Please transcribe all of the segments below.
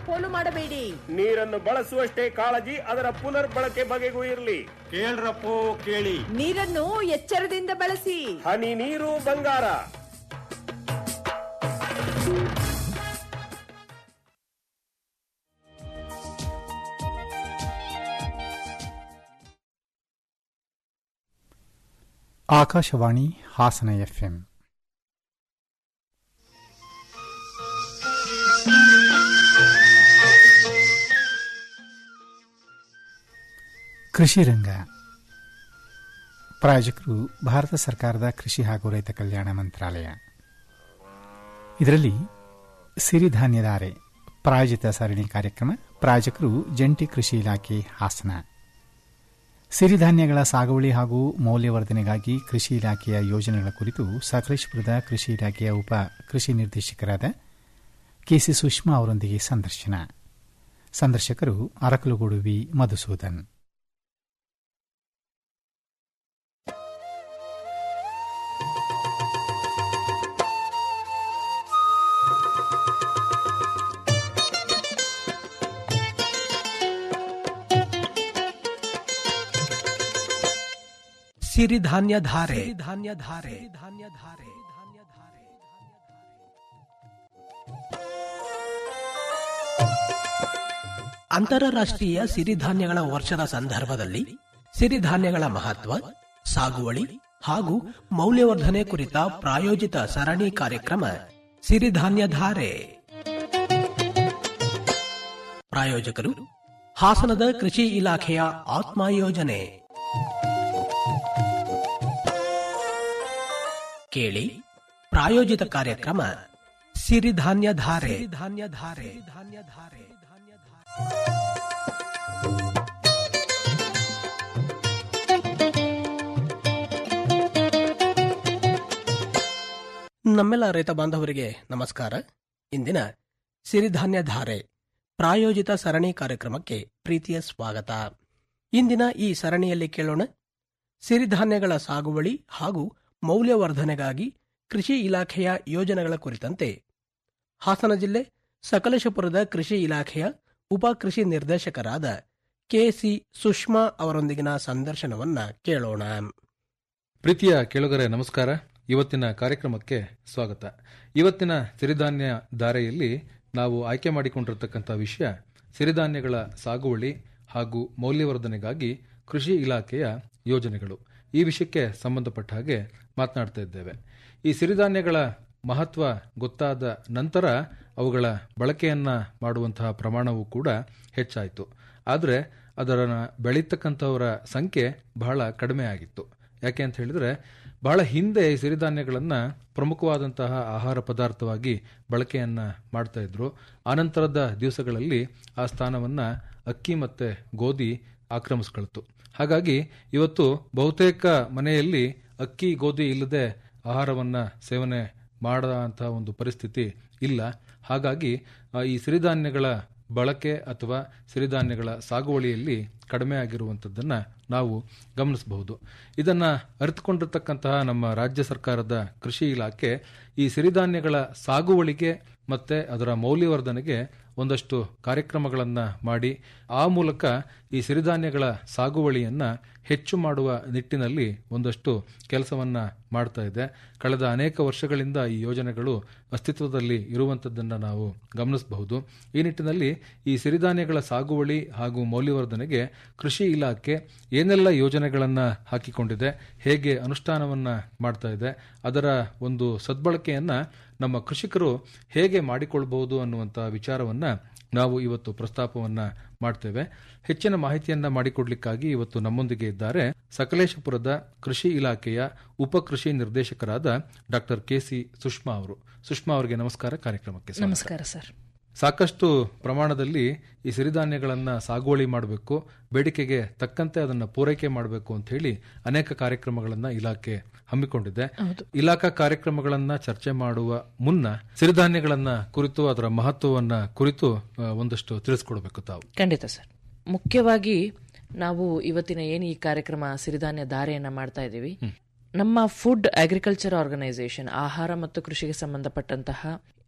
ಪೋಲು ಮಾಡಬೇಡಿ ನೀರನ್ನು ಬಳಸುವಷ್ಟೇ ಕಾಳಜಿ ಅದರ ಪುನರ್ ಬಳಕೆ ಬಗೆಗೂ ಇರಲಿ ಕೇಳ್ರಪ್ಪೋ ಕೇಳಿ ನೀರನ್ನು ಎಚ್ಚರದಿಂದ ಬಳಸಿ ಹನಿ ನೀರು ಬಂಗಾರ ಆಕಾಶವಾಣಿ ಹಾಸನ ಎಫ್ಎಂ ಕೃಷಿ ರಂಗ ಪ್ರಾಯೋಜಕರು ಭಾರತ ಸರ್ಕಾರದ ಕೃಷಿ ಹಾಗೂ ರೈತ ಕಲ್ಯಾಣ ಮಂತ್ರಾಲಯ ಇದರಲ್ಲಿ ಸಿರಿಧಾನ್ಯಧಾರೆ ಪ್ರಾಯೋಜಿತ ಸರಣಿ ಕಾರ್ಯಕ್ರಮ ಪ್ರಾಯೋಜಕರು ಜಂಟಿ ಕೃಷಿ ಇಲಾಖೆ ಹಾಸನ ಸಿರಿಧಾನ್ಯಗಳ ಸಾಗುವಳಿ ಹಾಗೂ ಮೌಲ್ಯವರ್ಧನೆಗಾಗಿ ಕೃಷಿ ಇಲಾಖೆಯ ಯೋಜನೆಗಳ ಕುರಿತು ಸಕಲೇಶಪುರದ ಕೃಷಿ ಇಲಾಖೆಯ ಉಪ ಕೃಷಿ ನಿರ್ದೇಶಕರಾದ ಕೆಸಿ ಸುಷ್ಮಾ ಅವರೊಂದಿಗೆ ಸಂದರ್ಶನ ಸಂದರ್ಶಕರು ಅರಕಲುಗೂಡು ವಿ ಮಧುಸೂದನ್ ಸಿರಿಧಾನ್ಯ ಧಾರೆ ಧಾನ್ಯ ಧಾರೆ ಧಾನ್ಯ ಧಾರೆ ಧಾನ್ಯ ಧಾರೆ ಅಂತಾರಾಷ್ಟ್ರೀಯ ಸಿರಿಧಾನ್ಯಗಳ ವರ್ಷದ ಸಂದರ್ಭದಲ್ಲಿ ಸಿರಿಧಾನ್ಯಗಳ ಮಹತ್ವ ಸಾಗುವಳಿ ಹಾಗೂ ಮೌಲ್ಯವರ್ಧನೆ ಕುರಿತ ಪ್ರಾಯೋಜಿತ ಸರಣಿ ಕಾರ್ಯಕ್ರಮ ಸಿರಿಧಾನ್ಯ ಧಾರೆ ಪ್ರಾಯೋಜಕರು ಹಾಸನದ ಕೃಷಿ ಇಲಾಖೆಯ ಆತ್ಮ ಯೋಜನೆ ಕೇಳಿ ಪ್ರಾಯೋಜಿತ ಕಾರ್ಯಕ್ರಮ ಸಿರಿಧಾನ್ಯ ಧಾರೆ ಧಾನ್ಯ ಧಾರೆ ಧಾನ್ಯ ಧಾರೆ ಧಾನ್ಯ ಧಾರೆ ನಮ್ಮೆಲ್ಲ ರೈತ ಬಾಂಧವರಿಗೆ ನಮಸ್ಕಾರ ಇಂದಿನ ಸಿರಿಧಾನ್ಯ ಧಾರೆ ಪ್ರಾಯೋಜಿತ ಸರಣಿ ಕಾರ್ಯಕ್ರಮಕ್ಕೆ ಪ್ರೀತಿಯ ಸ್ವಾಗತ ಇಂದಿನ ಈ ಸರಣಿಯಲ್ಲಿ ಕೇಳೋಣ ಸಿರಿಧಾನ್ಯಗಳ ಸಾಗುವಳಿ ಹಾಗೂ ಮೌಲ್ಯವರ್ಧನೆಗಾಗಿ ಕೃಷಿ ಇಲಾಖೆಯ ಯೋಜನೆಗಳ ಕುರಿತಂತೆ ಹಾಸನ ಜಿಲ್ಲೆ ಸಕಲೇಶಪುರದ ಕೃಷಿ ಇಲಾಖೆಯ ಉಪ ಕೃಷಿ ನಿರ್ದೇಶಕರಾದ ಕೆಸಿ ಸುಷ್ಮಾ ಅವರೊಂದಿಗಿನ ಸಂದರ್ಶನವನ್ನ ಕೇಳೋಣ ಪ್ರೀತಿಯ ಕೇಳುಗರೆ ನಮಸ್ಕಾರ ಇವತ್ತಿನ ಕಾರ್ಯಕ್ರಮಕ್ಕೆ ಸ್ವಾಗತ ಇವತ್ತಿನ ಸಿರಿಧಾನ್ಯ ಧಾರೆಯಲ್ಲಿ ನಾವು ಆಯ್ಕೆ ಮಾಡಿಕೊಂಡಿರತಕ್ಕಂಥ ವಿಷಯ ಸಿರಿಧಾನ್ಯಗಳ ಸಾಗುವಳಿ ಹಾಗೂ ಮೌಲ್ಯವರ್ಧನೆಗಾಗಿ ಕೃಷಿ ಇಲಾಖೆಯ ಯೋಜನೆಗಳು ಈ ವಿಷಯಕ್ಕೆ ಸಂಬಂಧಪಟ್ಟ ಹಾಗೆ ಮಾತನಾಡ್ತಾ ಇದ್ದೇವೆ ಈ ಸಿರಿಧಾನ್ಯಗಳ ಮಹತ್ವ ಗೊತ್ತಾದ ನಂತರ ಅವುಗಳ ಬಳಕೆಯನ್ನ ಮಾಡುವಂತಹ ಪ್ರಮಾಣವೂ ಕೂಡ ಹೆಚ್ಚಾಯಿತು ಆದರೆ ಅದರ ಬೆಳೀತಕ್ಕಂಥವರ ಸಂಖ್ಯೆ ಬಹಳ ಕಡಿಮೆ ಆಗಿತ್ತು ಯಾಕೆ ಅಂತ ಹೇಳಿದ್ರೆ ಬಹಳ ಹಿಂದೆ ಈ ಸಿರಿಧಾನ್ಯಗಳನ್ನು ಪ್ರಮುಖವಾದಂತಹ ಆಹಾರ ಪದಾರ್ಥವಾಗಿ ಬಳಕೆಯನ್ನ ಮಾಡ್ತಾ ಇದ್ರು ಆನಂತರದ ದಿವಸಗಳಲ್ಲಿ ಆ ಸ್ಥಾನವನ್ನ ಅಕ್ಕಿ ಮತ್ತೆ ಗೋಧಿ ಆಕ್ರಮಿಸ್ಕೊಳ್ತು ಹಾಗಾಗಿ ಇವತ್ತು ಬಹುತೇಕ ಮನೆಯಲ್ಲಿ ಅಕ್ಕಿ ಗೋಧಿ ಇಲ್ಲದೆ ಆಹಾರವನ್ನ ಸೇವನೆ ಮಾಡುವಂತಹ ಒಂದು ಪರಿಸ್ಥಿತಿ ಇಲ್ಲ ಹಾಗಾಗಿ ಆ, ಈ ಸಿರಿಧಾನ್ಯಗಳ ಬಳಕೆ ಅಥವಾ ಸಿರಿಧಾನ್ಯಗಳ ಸಾಗುವಳಿಯಲ್ಲಿ ಕಡಿಮೆ ಆಗಿರುವಂಥದ್ದನ್ನು ನಾವು ಗಮನಿಸಬಹುದು ಇದನ್ನು ಅರಿತುಕೊಂಡಿರ್ತಕ್ಕಂತಹ ನಮ್ಮ ರಾಜ್ಯ ಸರ್ಕಾರದ ಕೃಷಿ ಇಲಾಖೆ ಈ ಸಿರಿಧಾನ್ಯಗಳ ಸಾಗುವಳಿಗೆ ಮತ್ತೆ ಅದರ ಮೌಲ್ಯವರ್ಧನೆಗೆ ಒಂದಷ್ಟು ಕಾರ್ಯಕ್ರಮಗಳನ್ನು ಮಾಡಿ ಆ ಮೂಲಕ ಈ ಸಿರಿಧಾನ್ಯಗಳ ಸಾಗುವಳಿಯನ್ನ ಹೆಚ್ಚು ಮಾಡುವ ನಿಟ್ಟಿನಲ್ಲಿ ಒಂದಷ್ಟು ಕೆಲಸವನ್ನ ಮಾಡ್ತಾ ಇದೆ ಕಳೆದ ಅನೇಕ ವರ್ಷಗಳಿಂದ ಈ ಯೋಜನೆಗಳು ಅಸ್ತಿತ್ವದಲ್ಲಿ ಇರುವಂಥದ್ದನ್ನು ನಾವು ಗಮನಿಸಬಹುದು ಈ ನಿಟ್ಟಿನಲ್ಲಿ ಈ ಸಿರಿಧಾನ್ಯಗಳ ಸಾಗುವಳಿ ಹಾಗೂ ಮೌಲ್ಯವರ್ಧನೆಗೆ ಕೃಷಿ ಇಲಾಖೆ ಏನೆಲ್ಲ ಯೋಜನೆಗಳನ್ನು ಹಾಕಿಕೊಂಡಿದೆ ಹೇಗೆ ಅನುಷ್ಠಾನವನ್ನ ಮಾಡ್ತಾ ಇದೆ ಅದರ ಒಂದು ಸದ್ಬಳಕೆಯನ್ನ ನಮ್ಮ ಕೃಷಿಕರು ಹೇಗೆ ಮಾಡಿಕೊಳ್ಬಹುದು ಅನ್ನುವಂಥ ವಿಚಾರವನ್ನ ನಾವು ಇವತ್ತು ಪ್ರಸ್ತಾಪವನ್ನ ಮಾಡ್ತೇವೆ ಹೆಚ್ಚಿನ ಮಾಹಿತಿಯನ್ನ ಮಾಡಿಕೊಡ್ಲಿಕ್ಕಾಗಿ ಇವತ್ತು ನಮ್ಮೊಂದಿಗೆ ಇದ್ದಾರೆ ಸಕಲೇಶಪುರದ ಕೃಷಿ ಇಲಾಖೆಯ ಉಪ ಕೃಷಿ ನಿರ್ದೇಶಕರಾದ ಡಾಕ್ಟರ್ ಕೆಸಿ ಸುಷ್ಮಾ ಅವರು ಸುಷ್ಮಾ ಅವರಿಗೆ ನಮಸ್ಕಾರ ಕಾರ್ಯಕ್ರಮಕ್ಕೆ ಸ್ವಾಗತ. ನಮಸ್ಕಾರ ಸರ್ ಸಾಕಷ್ಟು ಪ್ರಮಾಣದಲ್ಲಿ ಈ ಸಿರಿಧಾನ್ಯಗಳನ್ನ ಸಾಗುವಳಿ ಮಾಡಬೇಕು ಬೇಡಿಕೆಗೆ ತಕ್ಕಂತೆ ಅದನ್ನ ಪೂರೈಕೆ ಮಾಡಬೇಕು ಅಂತ ಹೇಳಿ ಅನೇಕ ಕಾರ್ಯಕ್ರಮಗಳನ್ನ ಇಲಾಖೆ ಹಮ್ಮಿಕೊಂಡಿದೆ ಇಲಾಖಾ ಕಾರ್ಯಕ್ರಮಗಳನ್ನ ಚರ್ಚೆ ಮಾಡುವ ಮುನ್ನ ಸಿರಿಧಾನ್ಯಗಳನ್ನ ಕುರಿತು ಅದರ ಮಹತ್ವವನ್ನ ಕುರಿತು ಆ, ಒಂದಷ್ಟು ತಿಳಿಸ್ಕೊಡ್ಬೇಕು ತಾವು ಖಂಡಿತ ಸರ್ ಮುಖ್ಯವಾಗಿ ನಾವು ಇವತ್ತಿನ ಏನು ಈ ಕಾರ್ಯಕ್ರಮ ಸಿರಿಧಾನ್ಯ ಧಾರೆಯನ್ನ ಮಾಡ್ತಾ ಇದ್ದೀವಿ ನಮ್ಮ ಫುಡ್ ಅಗ್ರಿಕಲ್ಚರ್ ಆರ್ಗನೈಸೇಷನ್ ಆಹಾರ ಮತ್ತು ಕೃಷಿಗೆ ಸಂಬಂಧಪಟ್ಟಂತಹ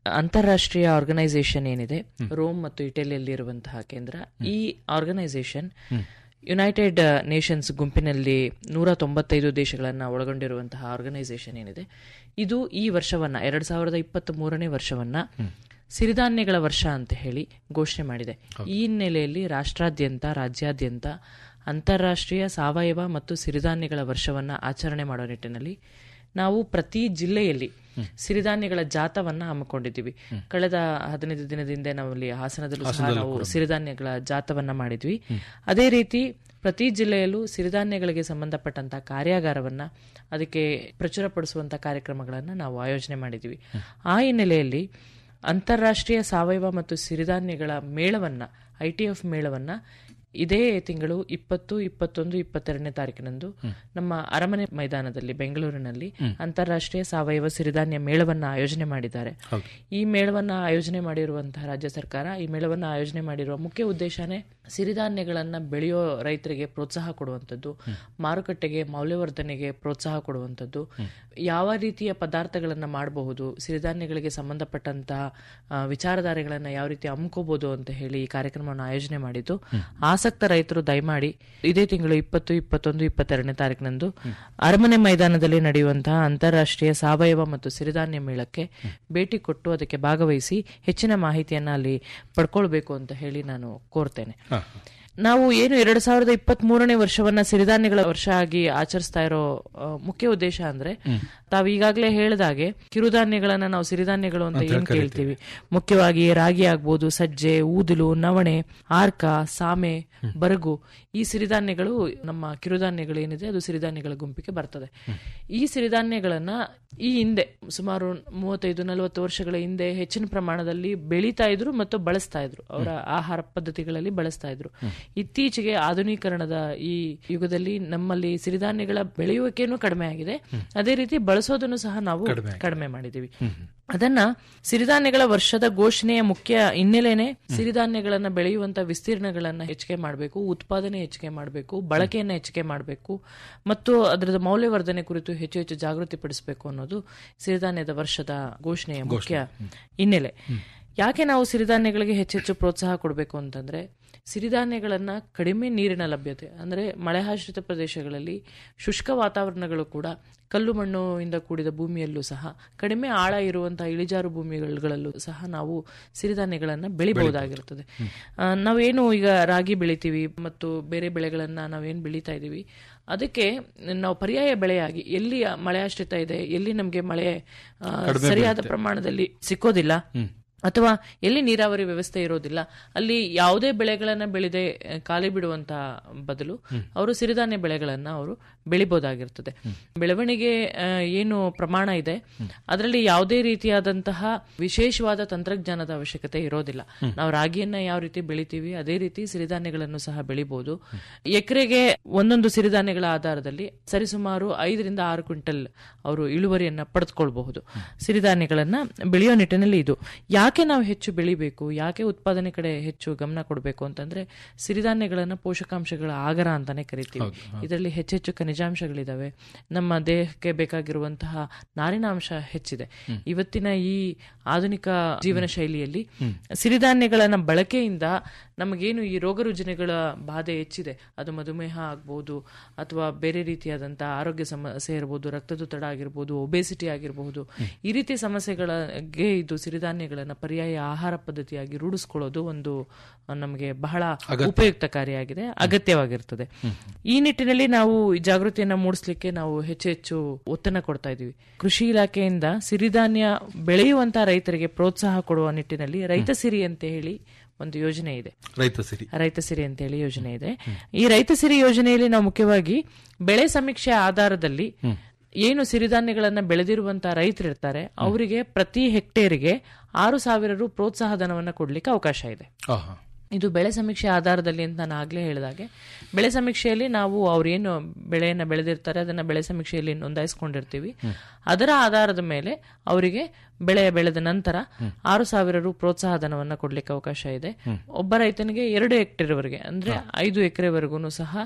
ಅಂತಾರಾಷ್ಟ್ರೀಯ ಆರ್ಗನೈಸೇಷನ್ ಏನಿದೆ ರೋಮ್ ಮತ್ತು ಇಟಲಿಯಲ್ಲಿ ಇರುವಂತಹ ಕೇಂದ್ರ ಈ ಆರ್ಗನೈಸೇಷನ್ ಯುನೈಟೆಡ್ ನೇಷನ್ಸ್ ಗುಂಪಿನಲ್ಲಿ ನೂರ ತೊಂಬತ್ತೈದು ದೇಶಗಳನ್ನು ಒಳಗೊಂಡಿರುವಂತಹ ಆರ್ಗನೈಸೇಷನ್ ಏನಿದೆ ಇದು ಈ ವರ್ಷವನ್ನ ಎರಡ್ ಸಾವಿರದ ಇಪ್ಪತ್ತ್ ಮೂರನೇ ವರ್ಷವನ್ನ ಸಿರಿಧಾನ್ಯಗಳ ವರ್ಷ ಅಂತ ಹೇಳಿ ಘೋಷಣೆ ಮಾಡಿದೆ ಈ ಹಿನ್ನೆಲೆಯಲ್ಲಿ ರಾಷ್ಟ್ರಾದ್ಯಂತ ರಾಜ್ಯಾದ್ಯಂತ ಅಂತಾರಾಷ್ಟ್ರೀಯ ಸಾವಯವ ಮತ್ತು ಸಿರಿಧಾನ್ಯಗಳ ವರ್ಷವನ್ನ ಆಚರಣೆ ಮಾಡೋ ನಿಟ್ಟಿನಲ್ಲಿ ನಾವು ಪ್ರತಿ ಜಿಲ್ಲೆಯಲ್ಲಿ ಸಿರಿಧಾನ್ಯಗಳ ಜಾಥವನ್ನ ಹಮ್ಮಿಕೊಂಡಿದ್ದೀವಿ ಕಳೆದ ಹದಿನೈದು ದಿನದಿಂದ ನಾವಲ್ಲಿ ಹಾಸನದಲ್ಲೂ ಸಹ ನಾವು ಸಿರಿಧಾನ್ಯಗಳ ಜಾಥವನ್ನ ಮಾಡಿದ್ವಿ ಅದೇ ರೀತಿ ಪ್ರತಿ ಜಿಲ್ಲೆಯಲ್ಲೂ ಸಿರಿಧಾನ್ಯಗಳಿಗೆ ಸಂಬಂಧಪಟ್ಟಂತಹ ಕಾರ್ಯಾಗಾರವನ್ನ ಅದಕ್ಕೆ ಪ್ರಚುರಪಡಿಸುವಂತಹ ಕಾರ್ಯಕ್ರಮಗಳನ್ನ ನಾವು ಆಯೋಜನೆ ಮಾಡಿದ್ವಿ ಆ ಹಿನ್ನೆಲೆಯಲ್ಲಿ ಅಂತಾರಾಷ್ಟ್ರೀಯ ಸಾವಯವ ಮತ್ತು ಸಿರಿಧಾನ್ಯಗಳ ಮೇಳವನ್ನ ಐ ಟಿ ಎಫ್ ಮೇಳವನ್ನ ಇದೇ ತಿಂಗಳು ಇಪ್ಪತ್ತು ಇಪ್ಪತ್ತೊಂದು ಇಪ್ಪತ್ತೆರಡನೇ ತಾರೀಕಿನಂದು ನಮ್ಮ ಅರಮನೆ ಮೈದಾನದಲ್ಲಿ ಬೆಂಗಳೂರಿನಲ್ಲಿ ಅಂತಾರಾಷ್ಟ್ರೀಯ ಸಾವಯವ ಸಿರಿಧಾನ್ಯ ಮೇಳವನ್ನ ಆಯೋಜನೆ ಮಾಡಿದ್ದಾರೆ ಈ ಮೇಳವನ್ನ ಆಯೋಜನೆ ಮಾಡಿರುವಂತಹ ರಾಜ್ಯ ಸರ್ಕಾರ ಈ ಮೇಳವನ್ನ ಆಯೋಜನೆ ಮಾಡಿರುವ ಮುಖ್ಯ ಉದ್ದೇಶನೇ ಸಿರಿಧಾನ್ಯಗಳನ್ನ ಬೆಳೆಯೋ ರೈತರಿಗೆ ಪ್ರೋತ್ಸಾಹ ಕೊಡುವಂಥದ್ದು ಮಾರುಕಟ್ಟೆಗೆ ಮೌಲ್ಯವರ್ಧನೆಗೆ ಪ್ರೋತ್ಸಾಹ ಕೊಡುವಂಥದ್ದು ಯಾವ ರೀತಿಯ ಪದಾರ್ಥಗಳನ್ನ ಮಾಡಬಹುದು ಸಿರಿಧಾನ್ಯಗಳಿಗೆ ಸಂಬಂಧಪಟ್ಟಂತಹ ಆ, ವಿಚಾರಧಾರೆಗಳನ್ನ ಯಾವ ರೀತಿ ಹಮ್ಕೋಬಹುದು ಅಂತ ಹೇಳಿ ಈ ಕಾರ್ಯಕ್ರಮವನ್ನು ಆಯೋಜನೆ ಮಾಡಿದ್ದು ಆಸಕ್ತ ರೈತರು ದಯಮಾಡಿ ಇದೇ ತಿಂಗಳು ಇಪ್ಪತ್ತು ಇಪ್ಪತ್ತೊಂದು ಇಪ್ಪತ್ತೆರಡನೇ ತಾರೀಕಿನಂದು ಅರಮನೆ ಮೈದಾನದಲ್ಲಿ ನಡೆಯುವಂತಹ ಅಂತಾರಾಷ್ಟ್ರೀಯ ಸಾವಯವ ಮತ್ತು ಸಿರಿಧಾನ್ಯ ಮೇಳಕ್ಕೆ ಭೇಟಿ ಕೊಟ್ಟು ಅದಕ್ಕೆ ಭಾಗವಹಿಸಿ ಹೆಚ್ಚಿನ ಮಾಹಿತಿಯನ್ನ ಅಲ್ಲಿ ಪಡ್ಕೊಳ್ಬೇಕು ಅಂತ ಹೇಳಿ ನಾನು ಕೋರ್ತೇನೆ ನಾವು ಏನು ಎರಡ್ ಸಾವಿರದ ಇಪ್ಪತ್ತ್ ಮೂರನೇ ವರ್ಷವನ್ನ ಸಿರಿಧಾನ್ಯಗಳ ವರ್ಷ ಆಗಿ ಆಚರಿಸ್ತಾ ಇರೋ ಆ, ಮುಖ್ಯ ಉದ್ದೇಶ ಅಂದ್ರೆ ತಾವು ಈಗಾಗಲೇ ಹೇಳಿದಾಗೆ ಕಿರುಧಾನ್ಯಗಳನ್ನ ನಾವು ಸಿರಿಧಾನ್ಯಗಳು ಅಂತ ಏನ್ ಕೇಳ್ತೀವಿ ಮುಖ್ಯವಾಗಿ ರಾಗಿ ಆಗ್ಬೋದು ಸಜ್ಜೆ ಊದಲು ನವಣೆ ಆರ್ಕ ಸಾಮೆ ಬರಗು ಈ ಸಿರಿಧಾನ್ಯಗಳು ನಮ್ಮ ಕಿರುಧಾನ್ಯಗಳು ಏನಿದೆ ಅದು ಸಿರಿಧಾನ್ಯಗಳ ಗುಂಪಿಗೆ ಬರ್ತದೆ ಈ ಸಿರಿಧಾನ್ಯಗಳನ್ನ ಈ ಹಿಂದೆ ಸುಮಾರು ಮೂವತ್ತೈದು ನಲವತ್ತು ವರ್ಷಗಳ ಹಿಂದೆ ಹೆಚ್ಚಿನ ಪ್ರಮಾಣದಲ್ಲಿ ಬೆಳೀತಾ ಇದ್ರು ಮತ್ತು ಬಳಸ್ತಾ ಇದ್ರು ಅವರ ಆಹಾರ ಪದ್ಧತಿಗಳಲ್ಲಿ ಬಳಸ್ತಾ ಇದ್ರು ಇತ್ತೀಚೆಗೆ ಆಧುನೀಕರಣದ ಈ ಯುಗದಲ್ಲಿ ನಮ್ಮಲ್ಲಿ ಸಿರಿಧಾನ್ಯಗಳ ಬೆಳೆಯುವಿಕೆನೂ ಕಡಿಮೆ ಆಗಿದೆ ಅದೇ ರೀತಿ ಬಳಸೋದನ್ನು ಸಹ ನಾವು ಕಡಿಮೆ ಮಾಡಿದೀವಿ ಅದನ್ನ ಸಿರಿಧಾನ್ಯಗಳ ವರ್ಷದ ಘೋಷಣೆಯ ಮುಖ್ಯ ಹಿನ್ನೆಲೆನೆ ಸಿರಿಧಾನ್ಯಗಳನ್ನ ಬೆಳೆಯುವಂತ ವಿಸ್ತೀರ್ಣಗಳನ್ನ ಹೆಚ್ಚಿಗೆ ಮಾಡಬೇಕು ಉತ್ಪಾದನೆ ಹೆಚ್ಚಿಗೆ ಮಾಡಬೇಕು ಬಳಕೆಯನ್ನ ಹೆಚ್ಚಿಗೆ ಮಾಡಬೇಕು ಮತ್ತು ಅದರದ ಮೌಲ್ಯವರ್ಧನೆ ಕುರಿತು ಹೆಚ್ಚು ಹೆಚ್ಚು ಜಾಗೃತಿ ಪಡಿಸಬೇಕು ಅನ್ನೋದು ಸಿರಿಧಾನ್ಯದ ವರ್ಷದ ಘೋಷಣೆಯ ಮುಖ್ಯ ಹಿನ್ನೆಲೆ ಯಾಕೆ ನಾವು ಸಿರಿಧಾನ್ಯಗಳಿಗೆ ಹೆಚ್ಚೆಚ್ಚು ಪ್ರೋತ್ಸಾಹ ಕೊಡಬೇಕು ಅಂತಂದ್ರೆ ಸಿರಿಧಾನ್ಯಗಳನ್ನ ಕಡಿಮೆ ನೀರಿನ ಲಭ್ಯತೆ ಅಂದ್ರೆ ಮಳೆಯಾಶ್ರಿತ ಪ್ರದೇಶಗಳಲ್ಲಿ ಶುಷ್ಕ ವಾತಾವರಣಗಳು ಕೂಡ ಕಲ್ಲು ಮಣ್ಣು ಇಂದ ಕೂಡಿದ ಭೂಮಿಯಲ್ಲೂ ಸಹ ಕಡಿಮೆ ಆಳ ಇರುವಂತಹ ಇಳಿಜಾರು ಭೂಮಿಗಳಲ್ಲೂ ಸಹ ನಾವು ಸಿರಿಧಾನ್ಯಗಳನ್ನ ಬೆಳಿಬಹುದಾಗಿರ್ತದೆ ಆ, ನಾವೇನು ಈಗ ರಾಗಿ ಬೆಳಿತೀವಿ ಮತ್ತು ಬೇರೆ ಬೆಳೆಗಳನ್ನ ನಾವೇನ್ ಬೆಳೀತಾ ಇದೀವಿ ಅದಕ್ಕೆ ನಾವು ಪರ್ಯಾಯ ಬೆಳೆಯಾಗಿ ಎಲ್ಲಿ ಮಳೆಯಾಶ್ರಿತ ಇದೆ ಎಲ್ಲಿ ನಮಗೆ ಮಳೆ ಆ, ಸರಿಯಾದ ಪ್ರಮಾಣದಲ್ಲಿ ಸಿಕ್ಕೋದಿಲ್ಲ ಅಥವಾ ಎಲ್ಲಿ ನೀರಾವರಿ ವ್ಯವಸ್ಥೆ ಇರೋದಿಲ್ಲ ಅಲ್ಲಿ ಯಾವುದೇ ಬೆಳೆಗಳನ್ನ ಬೆಳೆದೆ ಆ, ಖಾಲಿ ಬಿಡುವಂತ ಬದಲು ಅವರು ಸಿರಿಧಾನ್ಯ ಬೆಳೆಗಳನ್ನ ಅವರು ಬೆಳಿಬಹುದಾಗಿರ್ತದೆ ಬೆಳವಣಿಗೆ ಆ, ಏನು ಪ್ರಮಾಣ ಇದೆ ಅದರಲ್ಲಿ ಯಾವುದೇ ರೀತಿಯಾದಂತಹ ವಿಶೇಷವಾದ ತಂತ್ರಜ್ಞಾನದ ಅವಶ್ಯಕತೆ ಇರೋದಿಲ್ಲ ನಾವು ರಾಗಿಯನ್ನ ಯಾವ ರೀತಿ ಬೆಳಿತೀವಿ ಅದೇ ರೀತಿ ಸಿರಿಧಾನ್ಯಗಳನ್ನು ಸಹ ಬೆಳಿಬಹುದು ಎಕರೆಗೆ ಒಂದೊಂದು ಸಿರಿಧಾನ್ಯಗಳ ಆಧಾರದಲ್ಲಿ ಸರಿಸುಮಾರು ಐದರಿಂದ ಆರು ಕ್ವಿಂಟಲ್ ಅವರು ಇಳುವರಿಯನ್ನ ಪಡೆದುಕೊಳ್ಬಹುದು ಸಿರಿಧಾನ್ಯಗಳನ್ನ ಬೆಳೆಯೋ ನಿಟ್ಟಿನಲ್ಲಿ ಇದು ಯಾಕೆ ನಾವು ಹೆಚ್ಚು ಬೆಳಿಬೇಕು ಯಾಕೆ ಉತ್ಪಾದನೆ ಕಡೆ ಹೆಚ್ಚು ಗಮನ ಕೊಡಬೇಕು ಅಂತಂದ್ರೆ ಸಿರಿಧಾನ್ಯಗಳನ್ನ ಪೋಷಕಾಂಶಗಳ ಆಗರ ಅಂತಾನೆ ಕರಿತೀವಿ ಇದರಲ್ಲಿ ಹೆಚ್ಚೆಚ್ಚು ಖನಿಜಾಂಶಗಳಿದಾವೆ ನಮ್ಮ ದೇಹಕ್ಕೆ ಬೇಕಾಗಿರುವಂತಹ ನಾರಿನಾಂಶ ಹೆಚ್ಚಿದೆ ಇವತ್ತಿನ ಈ ಆಧುನಿಕ ಜೀವನ ಶೈಲಿಯಲ್ಲಿ ಸಿರಿಧಾನ್ಯಗಳನ್ನ ಬಳಕೆಯಿಂದ ನಮಗೇನು ಈ ರೋಗ ರುಜಿನಗಳ ಬಾಧೆ ಹೆಚ್ಚಿದೆ ಅದು ಮಧುಮೇಹ ಆಗ್ಬೋದು ಅಥವಾ ಬೇರೆ ರೀತಿಯಾದಂತಹ ಆರೋಗ್ಯ ಸಮಸ್ಯೆ ಇರಬಹುದು ರಕ್ತದೊತ್ತಡ ಆಗಿರ್ಬೋದು ಒಬೇಸಿಟಿ ಆಗಿರಬಹುದು ಈ ರೀತಿ ಸಮಸ್ಯೆಗಳಿಗೆ ಇದು ಸಿರಿಧಾನ್ಯಗಳನ್ನ ಪರ್ಯಾಯ ಆಹಾರ ಪದ್ಧತಿಯಾಗಿ ರೂಢಿಸ್ಕೊಳ್ಳೋದು ಒಂದು ನಮಗೆ ಬಹಳ ಉಪಯುಕ್ತಕಾರಿಯಾಗಿದೆ ಅಗತ್ಯವಾಗಿರ್ತದೆ ಈ ನಿಟ್ಟಿನಲ್ಲಿ ನಾವು ಈ ಜಾಗೃತಿಯನ್ನ ಮೂಡಿಸ್ಲಿಕ್ಕೆ ನಾವು ಹೆಚ್ಚು ಹೆಚ್ಚು ಒತ್ತನ್ನ ಕೊಡ್ತಾ ಇದೀವಿ ಕೃಷಿ ಇಲಾಖೆಯಿಂದ ಸಿರಿಧಾನ್ಯ ಬೆಳೆಯುವಂತ ರೈತರಿಗೆ ಪ್ರೋತ್ಸಾಹ ಕೊಡುವ ನಿಟ್ಟಿನಲ್ಲಿ ರೈತ ಸಿರಿ ಅಂತ ಹೇಳಿ ಒಂದು ಯೋಜನೆ ಇದೆ ರೈತ ಸಿರಿ ರೈತ ಸಿರಿ ಅಂತ ಹೇಳಿ ಯೋಜನೆ ಇದೆ ಈ ರೈತ ಸಿರಿ ಯೋಜನೆಯಲ್ಲಿ ನಾವು ಮುಖ್ಯವಾಗಿ ಬೆಳೆ ಸಮೀಕ್ಷೆ ಆಧಾರದಲ್ಲಿ ಏನು ಸಿರಿಧಾನ್ಯಗಳನ್ನ ಬೆಳೆದಿರುವಂತಹ ರೈತರಿರ್ತಾರೆ ಅವರಿಗೆ ಪ್ರತಿ ಹೆಕ್ಟೇರಿಗೆ ಆರು ಸಾವಿರ ರು ಪ್ರೋತ್ಸಾಹ ಧನವನ್ನ ಕೊಡ್ಲಿಕ್ಕೆ ಅವಕಾಶ ಇದೆ ಆಹಾ. ಇದು ಬೆಳೆ ಸಮೀಕ್ಷೆ ಆಧಾರದಲ್ಲಿ ಅಂತ ನಾನು ಆಗ್ಲೇ ಹೇಳಿದಾಗೆ ಬೆಳೆ ಸಮೀಕ್ಷೆಯಲ್ಲಿ ನಾವು ಅವ್ರೇನು ಬೆಳೆಯನ್ನ ಬೆಳೆದಿರ್ತಾರೆ ಅದನ್ನ ಬೆಳೆ ಸಮೀಕ್ಷೆಯಲ್ಲಿ ನೋಂದಾಯಿಸ್ಕೊಂಡಿರ್ತೀವಿ ಅದರ ಆಧಾರದ ಮೇಲೆ ಅವರಿಗೆ ಬೆಳೆ ಬೆಳೆದ ನಂತರ ಆರು ಸಾವಿರ ರು ಪ್ರೋತ್ಸಾಹ ಧನವನ್ನ ಕೊಡ್ಲಿಕ್ಕೆ ಅವಕಾಶ ಇದೆ ಒಬ್ಬ ರೈತನಿಗೆ ಎರಡು ಹೆಕ್ಟೇರ್ ವರೆಗೆ ಅಂದ್ರೆ ಐದು ಎಕರೆವರೆಗೂ ಸಹ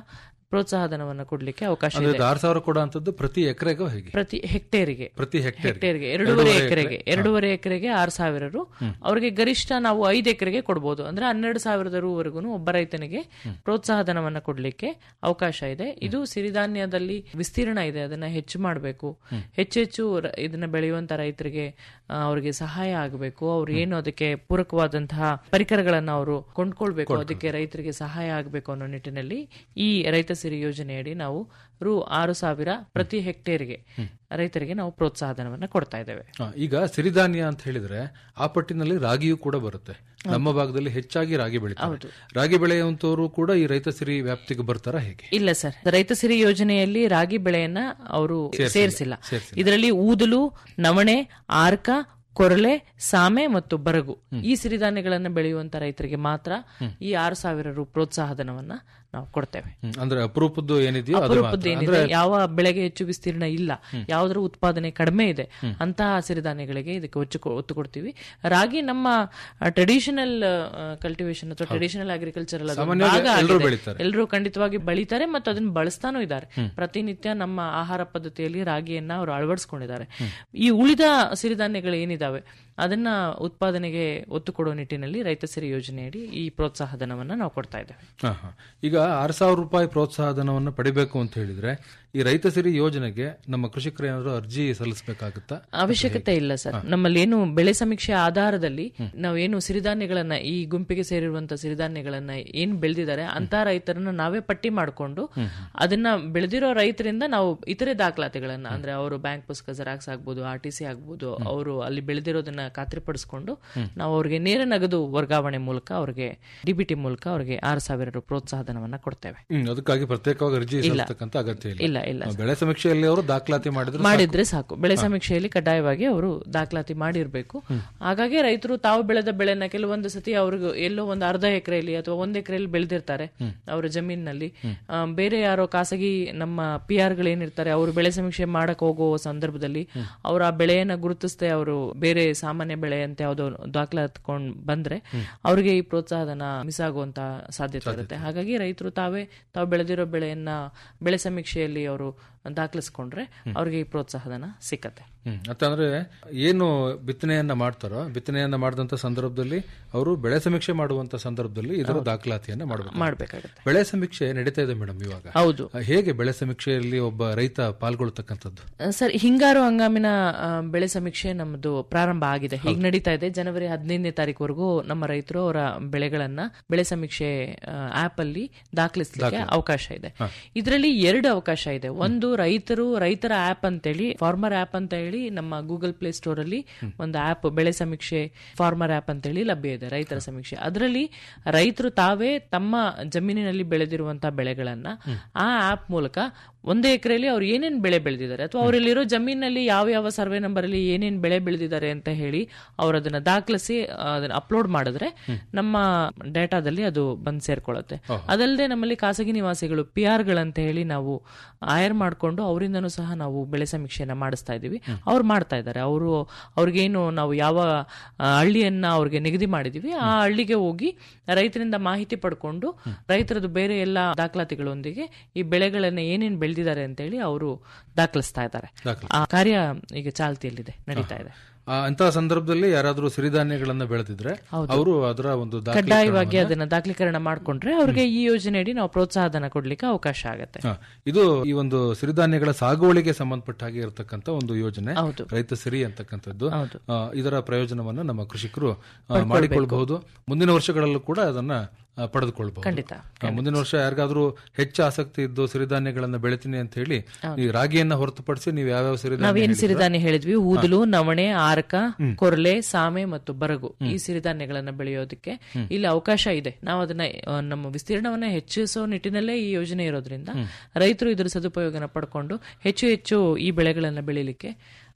ಪ್ರೋತ್ಸಾಹಧನವನ್ನು ಕೊಡ್ಲಿಕ್ಕೆ ಅವಕಾಶ ಅಂದ್ರೆ ಇದೆ ಇದು ಆರು ಸಾವಿರ ಕೊಡೋ ಅಂತದ್ದು ಪ್ರತಿ ಎಕರೆಗೂ ಹೇಗೆ ಪ್ರತಿ ಹೆಕ್ಟೇರಿಗೆ ಪ್ರತಿ ಹೆಕ್ಟೇರ್ ಹೆಕ್ಟೇರ್ಗೆ ಎರಡೂವರೆ ಎಕರೆಗೆ ಎರಡೂವರೆ ಎಕರೆಗೆ ಆರು ಸಾವಿರ ರು ಅವರಿಗೆ ಗರಿಷ್ಠ ನಾವು ಐದು ಎಕರೆಗೆ ಕೊಡಬಹುದು ಅಂದ್ರೆ ಹನ್ನೆರಡು ಸಾವಿರದ ರೂವರೆಗೂ ಒಬ್ಬ ರೈತನಿಗೆ ಪ್ರೋತ್ಸಾಹಧನವನ್ನ ಕೊಡ್ಲಿಕ್ಕೆ ಅವಕಾಶ ಇದೆ ಇದು ಸಿರಿಧಾನ್ಯದಲ್ಲಿ ವಿಸ್ತೀರ್ಣ ಇದೆ ಅದನ್ನ ಹೆಚ್ಚು ಮಾಡಬೇಕು ಹೆಚ್ಚು ಹೆಚ್ಚು ರ- ಇದನ್ನ ಬೆಳೆಯುವಂತ ರೈತರಿಗೆ ಆ, ಅವ್ರಿಗೆ ಸಹಾಯ ಆಗಬೇಕು ಅವ್ರು ಏನು ಅದಕ್ಕೆ ಪೂರಕವಾದಂತಹ ಪರಿಕರಗಳನ್ನ ಅವರು ಕೊಂಡ್ಕೊಳ್ಬೇಕು ಅದಕ್ಕೆ ರೈತರಿಗೆ ಸಹಾಯ ಆಗಬೇಕು ಅನ್ನೋ ನಿಟ್ಟಿನಲ್ಲಿ ಈ ರೈತ ಸಿರಿ ಯೋಜನೆಯಡಿ ನಾವು ರು ಆರು ಸಾವಿರ ಪ್ರತಿ ಹೆಕ್ಟೇರ್ಗೆ ರೈತರಿಗೆ ನಾವು ಪ್ರೋತ್ಸಾಹಧನವನ್ನ ಕೊಡ್ತಾ ಇದ್ದೇವೆ ಆ, ಈಗ ಸಿರಿಧಾನ್ಯ ಅಂತ ಹೇಳಿದ್ರೆ ಆ ಪಟ್ಟಿನಲ್ಲಿ ರಾಗಿಯೂ ಕೂಡ ಬರುತ್ತೆ ನಮ್ಮ ಭಾಗದಲ್ಲಿ ಹೆಚ್ಚಾಗಿ ರಾಗಿ ಬೆಳೀತಾರೆ ರಾಗಿ ಬೆಳೆಯುವಂತವರು ಕೂಡ ಈ ರೈತ ಸಿರಿ ವ್ಯಾಪ್ತಿಗೆ ಬರ್ತಾರ ಹೇಗೆ ಇಲ್ಲ ಸರ್ ರೈತ ಸಿರಿ ಯೋಜನೆಯಲ್ಲಿ ರಾಗಿ ಬೆಳೆಯನ್ನ ಅವರು ಸೇರಿಸಿಲ್ಲ ಇದರಲ್ಲಿ ಊದಲು ನವಣೆ ಆರ್ಕ ಕೊರಲೆ ಸಾಮೆ ಮತ್ತು ಬರಗು ಈ ಸಿರಿಧಾನ್ಯಗಳನ್ನು ಬೆಳೆಯುವಂತ ರೈತರಿಗೆ ಮಾತ್ರ ಈ ಆರು ಸಾವಿರ ರು ಪ್ರೋತ್ಸಾಹಧನವನ್ನ ನಾವು ಕೊಡ್ತೇವೆ ಹ್ಮ್. ಅಂದ್ರೆ ಅಪರೂಪದ್ದು ಏನಿದೆಯೋ ಅದು ಅಪರೂಪದ ಏನಿದೆ ಯಾವ ಬೆಳೆಗೆ ಹೆಚ್ಚು ವಿಸ್ತೀರ್ಣ ಇಲ್ಲ ಯಾವ್ದ್ರ ಉತ್ಪಾದನೆ ಕಡಿಮೆ ಇದೆ ಅಂತಹ ಸಿರಿಧಾನ್ಯಗಳಿಗೆ ಇದಕ್ಕೆ ಒತ್ತು ಕೊ- ಒತ್ತು ಕೊಡ್ತೀವಿ ರಾಗಿ ನಮ್ಮ ಟ್ರೆಡಿಷನಲ್ ಕಲ್ಟಿವೇಶನ್ ಅಥವಾ ಟ್ರೆಡಿಷನಲ್ ಅಗ್ರಿಕಲ್ಚರ್ ಸಾಮಾನ್ಯವಾಗಿ ಎಲ್ರೂ ಬೆಳೀತಾರೆ. ಎಲ್ಲರೂ ಖಂಡಿತವಾಗಿ ಬೆಳೀತಾರೆ ಮತ್ತು ಅದನ್ನ ಬಳಸ್ತಾನೂ ಇದ್ದಾರೆ ಪ್ರತಿನಿತ್ಯ ನಮ್ಮ ಆಹಾರ ಪದ್ಧತಿಯಲ್ಲಿ ರಾಗಿಯನ್ನ ಅವರು ಅಳವಡಿಸ್ಕೊಂಡಿದ್ದಾರೆ ಈ ಉಳಿದ ಸಿರಿಧಾನ್ಯಗಳು ಏನಿದಾವೆ ಅದನ್ನ ಉತ್ಪಾದನೆಗೆ ಒತ್ತು ಕೊಡುವ ನಿಟ್ಟಿನಲ್ಲಿ ರೈತ ಸಿರಿ ಯೋಜನೆಯಡಿ ಈ ಪ್ರೋತ್ಸಾಹಧನವನ್ನ ನಾವು ಕೊಡ್ತಾ ಇದ್ದೇವೆ ಹಾ, ಹಾ. ಈಗ ಆರು ಸಾವಿರ ರೂಪಾಯಿ ಪ್ರೋತ್ಸಾಹಧನವನ್ನು ಪಡಿಬೇಕು ಅಂತ ಹೇಳಿದ್ರೆ ಈ ರೈತ ಸಿರಿ ಯೋಜನೆಗೆ ನಮ್ಮ ಕೃಷಿಕರು ಏನಾದ್ರು ಅರ್ಜಿ ಸಲ್ಲಿಸಬೇಕಾಗುತ್ತಾ ಅವಶ್ಯಕತೆ ಇಲ್ಲ ಸರ್ ನಮ್ಮಲ್ಲಿ ಏನು ಬೆಳೆ ಸಮೀಕ್ಷೆ ಆಧಾರದಲ್ಲಿ ನಾವು ಏನು ಸಿರಿಧಾನ್ಯಗಳನ್ನ ಈ ಗುಂಪಿಗೆ ಸೇರಿರುವಂತ ಸಿರಿಧಾನ್ಯಗಳನ್ನ ಏನ್ ಬೆಳೆದಿದ್ದಾರೆ ಅಂತ ರೈತರನ್ನ ನಾವೇ ಪಟ್ಟಿ ಮಾಡಿಕೊಂಡು ಅದನ್ನ ಬೆಳೆದಿರೋ ರೈತರಿಂದ ನಾವು ಇತರೆ ದಾಖಲಾತಿಗಳನ್ನ ಅಂದ್ರೆ ಅವರು ಬ್ಯಾಂಕ್ ಪುಸ್ತಕ ಜೆರಾಕ್ಸ್ ಆಗ್ಬೋದು ಆರ್ ಟಿ ಸಿ ಆಗ್ಬೋದು ಅವರು ಅಲ್ಲಿ ಬೆಳೆದಿರೋದನ್ನ ಖಾತ್ರಿಪಡಿಸ್ಕೊಂಡು ನಾವು ಅವ್ರಿಗೆ ನೇರ ನಗದು ವರ್ಗಾವಣೆ ಮೂಲಕ ಅವ್ರಿಗೆ ಡಿಬಿಟಿ ಮೂಲಕ ಅವ್ರಿಗೆ ಆರು ಸಾವಿರ ರು ಪ್ರೋತ್ಸಾಹಧನವನ್ನ ಕೊಡ್ತೇವೆ ಹ್ಮ್, ಅದಕ್ಕಾಗಿ ಪ್ರತ್ಯೇಕವಾಗಿ ಅರ್ಜಿ ಸಲ್ಲಿಸತಕ್ಕಂತ ಅಗತ್ಯ ಇಲ್ಲ ಇಲ್ಲ ಇಲ್ಲ ಆ, ಬೆಳೆ ಸಮೀಕ್ಷೆಯಲ್ಲಿ ಅವರು ದಾಖಲಾತಿ ಮಾಡಿದ್ರೆ ಮಾಡಿದ್ರೆ ಸಾಕು ಬೆಳೆ ಸಮೀಕ್ಷೆಯಲ್ಲಿ ಕಡ್ಡಾಯವಾಗಿ ಅವರು ದಾಖಲಾತಿ ಮಾಡಿರ್ಬೇಕು ಹಾಗಾಗಿ ರೈತರು ತಾವು ಬೆಳೆದ ಬೆಳೆನ ಕೆಲವೊಂದು ಸತಿ ಅವ್ರಿಗೆ ಎಲ್ಲೋ ಒಂದು ಅರ್ಧ ಎಕರೆಯಲ್ಲಿ ಅಥವಾ ಒಂದ್ ಎಕರೆಯಲ್ಲಿ ಬೆಳೆದಿರ್ತಾರೆ ಅವರ ಜಮೀನಿನಲ್ಲಿ ಆ, ಬೇರೆ ಯಾರೋ ಖಾಸಗಿ ನಮ್ಮ ಪಿ ಆರ್ ಗಳೇನಿರ್ತಾರೆ ಅವರು ಬೆಳೆ ಸಮೀಕ್ಷೆ ಮಾಡಕ್ ಹೋಗೋ ಸಂದರ್ಭದಲ್ಲಿ ಅವರು ಆ ಬೆಳೆಯನ್ನ ಗುರುತಿಸದೆ ಅವರು ಬೇರೆ ಸಾಮಾನ್ಯ ಬೆಳೆ ಅಂತ ಯಾವುದೋ ದಾಖಲಾತ್ಕೊಂಡ್ ಬಂದ್ರೆ ಅವ್ರಿಗೆ ಈ ಪ್ರೋತ್ಸಾಹಧನ ಮಿಸ್ ಆಗುವಂತ ಸಾಧ್ಯತೆ ಇರುತ್ತೆ ಹಾಗಾಗಿ ರೈತರು ತಾವೇ ತಾವು ಬೆಳೆದಿರೋ ಬೆಳೆಯನ್ನ ಬೆಳೆ ಸಮೀಕ್ಷೆಯಲ್ಲಿ ಅವರು ದಾಖಲಿಸ್ಕೊಂಡ್ರೆ ಅವ್ರಿಗೆ ಈ ಪ್ರೋತ್ಸಾಹಧನ ಸಿಕ್ಕತ್ತೆ ಹ್ಮ್ ಅಂತಂದ್ರೆ ಏನು ಬಿತ್ತನೆಯನ್ನ ಮಾಡ್ತಾರೋ ಬಿತ್ತನೆಯನ್ನ ಮಾಡಿದಂತ ಸಂದರ್ಭದಲ್ಲಿ ಅವರು ಬೆಳೆ ಸಮೀಕ್ಷೆ ಮಾಡುವಂತ ಸಂದರ್ಭದಲ್ಲಿ ಇದರ ದಾಖಲಾತಿಯನ್ನ ಮಾಡಬೇಕು ಮಾಡ್ಬೇಕಾಗತ್ತೆ ಬೆಳೆ ಸಮೀಕ್ಷೆ ನಡೀತಾ ಇದೆ ಮೇಡಮ್ ಇವಾಗ ಹೌದು ಆ, ಹೇಗೆ ಬೆಳೆ ಸಮೀಕ್ಷೆಯಲ್ಲಿ ಒಬ್ಬ ರೈತ ಪಾಲ್ಗೊಳ್ತಕ್ಕಂಥದ್ದು ಸರ್ ಹಿಂಗಾರು ಹಂಗಾಮಿನ ಆ, ಬೆಳೆ ಸಮೀಕ್ಷೆ ನಮ್ಮದು ಪ್ರಾರಂಭ ಆಗಿದೆ ಈಗ ನಡೀತಾ ಇದೆ ಜನವರಿ ಹದಿನೈದನೇ ತಾರೀಕುವರೆಗೂ ನಮ್ಮ ರೈತರು ಅವರ ಬೆಳೆಗಳನ್ನ ಬೆಳೆ ಸಮೀಕ್ಷೆ ಆಪ್ ಅಲ್ಲಿ ದಾಖಲಿಸಲಿಕ್ಕೆ ಅವಕಾಶ ಇದೆ ಇದರಲ್ಲಿ ಎರಡು ಅವಕಾಶ ಇದೆ ಒಂದು ರೈತರು ರೈತರ ಆಪ್ ಅಂತೇಳಿ ಫಾರ್ಮರ್ ಆಪ್ ಅಂತ ಹೇಳಿ ನಮ್ಮ ಗೂಗಲ್ ಪ್ಲೇ ಸ್ಟೋರ್ ಅಲ್ಲಿ ಒಂದು ಆಪ್ ಬೆಳೆ ಸಮೀಕ್ಷೆ ಫಾರ್ಮರ್ ಆಪ್ ಅಂತ ಹೇಳಿ ಲಭ್ಯ ಇದೆ ರೈತರ ಸಮೀಕ್ಷೆ ಅದರಲ್ಲಿ ರೈತರು ತಾವೇ ತಮ್ಮ ಜಮೀನಿನಲ್ಲಿ ಬೆಳೆದಿರುವಂತಹ ಬೆಳೆಗಳನ್ನ ಆ ಆಪ್ ಮೂಲಕ ಒಂದೇ ಎಕರೆಯಲ್ಲಿ ಅವ್ರು ಏನೇನ್ ಬೆಳೆ ಬೆಳೆದಿದ್ದಾರೆ ಅಥವಾ ಅವರಲ್ಲಿರೋ ಜಮೀನಲ್ಲಿ ಯಾವ ಯಾವ ಸರ್ವೆ ನಂಬರ್ ಅಲ್ಲಿ ಏನೇನ್ ಬೆಳೆ ಬೆಳೆದಿದ್ದಾರೆ ಅಂತ ಹೇಳಿ ಅವ್ರು ಅದನ್ನ ದಾಖಲಿಸಿ ಆ, ಅದನ್ನ ಅಪ್ಲೋಡ್ ಮಾಡಿದ್ರೆ ನಮ್ಮ ಡೇಟಾದಲ್ಲಿ ಅದು ಬಂದ್ ಸೇರ್ಕೊಳ್ಳುತ್ತೆ ಅದಲ್ಲದೆ ನಮ್ಮಲ್ಲಿ ಖಾಸಗಿ ನಿವಾಸಿಗಳು ಪಿ ಆರ್ ಗಳಂತ ಹೇಳಿ ನಾವು ಆಯರ್ ಮಾಡಿಕೊಂಡು ಅವರಿಂದನೂ ಸಹ ನಾವು ಬೆಳೆ ಸಮೀಕ್ಷೆಯನ್ನ ಮಾಡಿಸ್ತಾ ಇದೀವಿ ಅವ್ರು ಮಾಡ್ತಾ ಇದ್ದಾರೆ ಅವರು ಅವ್ರಿಗೇನು ನಾವು ಯಾವ ಆ, ಹಳ್ಳಿಯನ್ನ ಅವ್ರಿಗೆ ನಿಗದಿ ಮಾಡಿದೀವಿ ಆ ಹಳ್ಳಿಗೆ ಹೋಗಿ ರೈತರಿಂದ ಮಾಹಿತಿ ಪಡ್ಕೊಂಡು ರೈತರದ್ದು ಬೇರೆ ಎಲ್ಲ ದಾಖಲಾತಿಗಳೊಂದಿಗೆ ಈ ಬೆಳೆಗಳನ್ನ ಏನೇನ್ ಬೆಳೆದಿದ್ದಾರೆ ಅಂತ ಹೇಳಿ ಅವರು ದಾಖಲಿಸ್ತಾ ಇದ್ದಾರೆ ಆ ಕಾರ್ಯ ಈಗ ಚಾಲ್ತಿಯಲ್ಲಿದೆ ನಡೀತಾ ಇದೆ ಆ, ಅಂತಹ ಸಂದರ್ಭದಲ್ಲಿ ಯಾರಾದ್ರೂ ಸಿರಿಧಾನ್ಯಗಳನ್ನ ಬೆಳೆದಿದ್ರೆ ಅವರು ಅದರ ಒಂದು ದಾಖಲೆ ಕಡ್ಡಾಯವಾಗಿ ಅದನ್ನ ದಾಖಲೀಕರಣ ಮಾಡ್ಕೊಂಡ್ರೆ ಅವ್ರಿಗೆ ಈ ಯೋಜನೆಯಡಿ ನಾವು ಪ್ರೋತ್ಸಾಹಧನ ಕೊಡ್ಲಿಕ್ಕೆ ಅವಕಾಶ ಆಗುತ್ತೆ ಹಾ, ಇದು ಈ ಒಂದು ಸಿರಿಧಾನ್ಯಗಳ ಸಾಗುವಳಿಗೆ ಸಂಬಂಧಪಟ್ಟ ಹಾಗೆ ಇರತಕ್ಕಂತ ಒಂದು ಯೋಜನೆ ಹೌದು. ರೈತ ಸಿರಿ ಅಂತಕ್ಕಂಥದ್ದು ಹೌದು. ಆ, ಇದರ ಪ್ರಯೋಜನವನ್ನ ನಮ್ಮ ಕೃಷಿಕರು ಆ, ಮಾಡಿಕೊಳ್ಬಹುದು ಮುಂದಿನ ವರ್ಷಗಳಲ್ಲೂ ಕೂಡ ಅದನ್ನ ಆ, ಪಡೆದುಕೊಳ್ಬಹುದು ಖಂಡಿತ ಆ, ಮುಂದಿನ ವರ್ಷ ಯಾರಿಗಾದ್ರೂ ಹೆಚ್ಚು ಆಸಕ್ತಿ ಇದ್ದು ಸಿರಿಧಾನ್ಯಗಳನ್ನ ಬೆಳಿತೀನಿ ಅಂತ ಹೇಳಿ ಈ ರಾಗಿಯನ್ನ ಹೊರತುಪಡಿಸಿ ನೀವು ಯಾವ್ಯಾವ ಸಿರಿಧಾನ್ಯ ನಾವೇನ್ ಹೇಳಿದ್ರೋ, ಸಿರಿಧಾನ್ಯ ಹೇಳಿದ್ವಿ ಊದಲು ನವಣೆ ಆರಕ ಕೊರ್ಲೆ ಸಾಮೆ ಮತ್ತು ಬರಗು ಈ ಸಿರಿಧಾನ್ಯಗಳನ್ನ ಬೆಳೆಯೋದಕ್ಕೆ ಇಲ್ಲಿ ಅವಕಾಶ ಇದೆ ನಾವು ಅದನ್ನ ಆ, ನಮ್ಮ ವಿಸ್ತೀರ್ಣವನ್ನ ಹೆಚ್ಚಿಸೋ ನಿಟ್ಟಿನಲ್ಲೇ ಈ ಯೋಜನೆ ಇರೋದ್ರಿಂದ ರೈತರು ಇದರ ಸದುಪಯೋಗನ ಪಡ್ಕೊಂಡು ಹೆಚ್ಚು ಹೆಚ್ಚು ಈ ಬೆಳೆಗಳನ್ನ ಬೆಳಿಲಿಕ್ಕೆ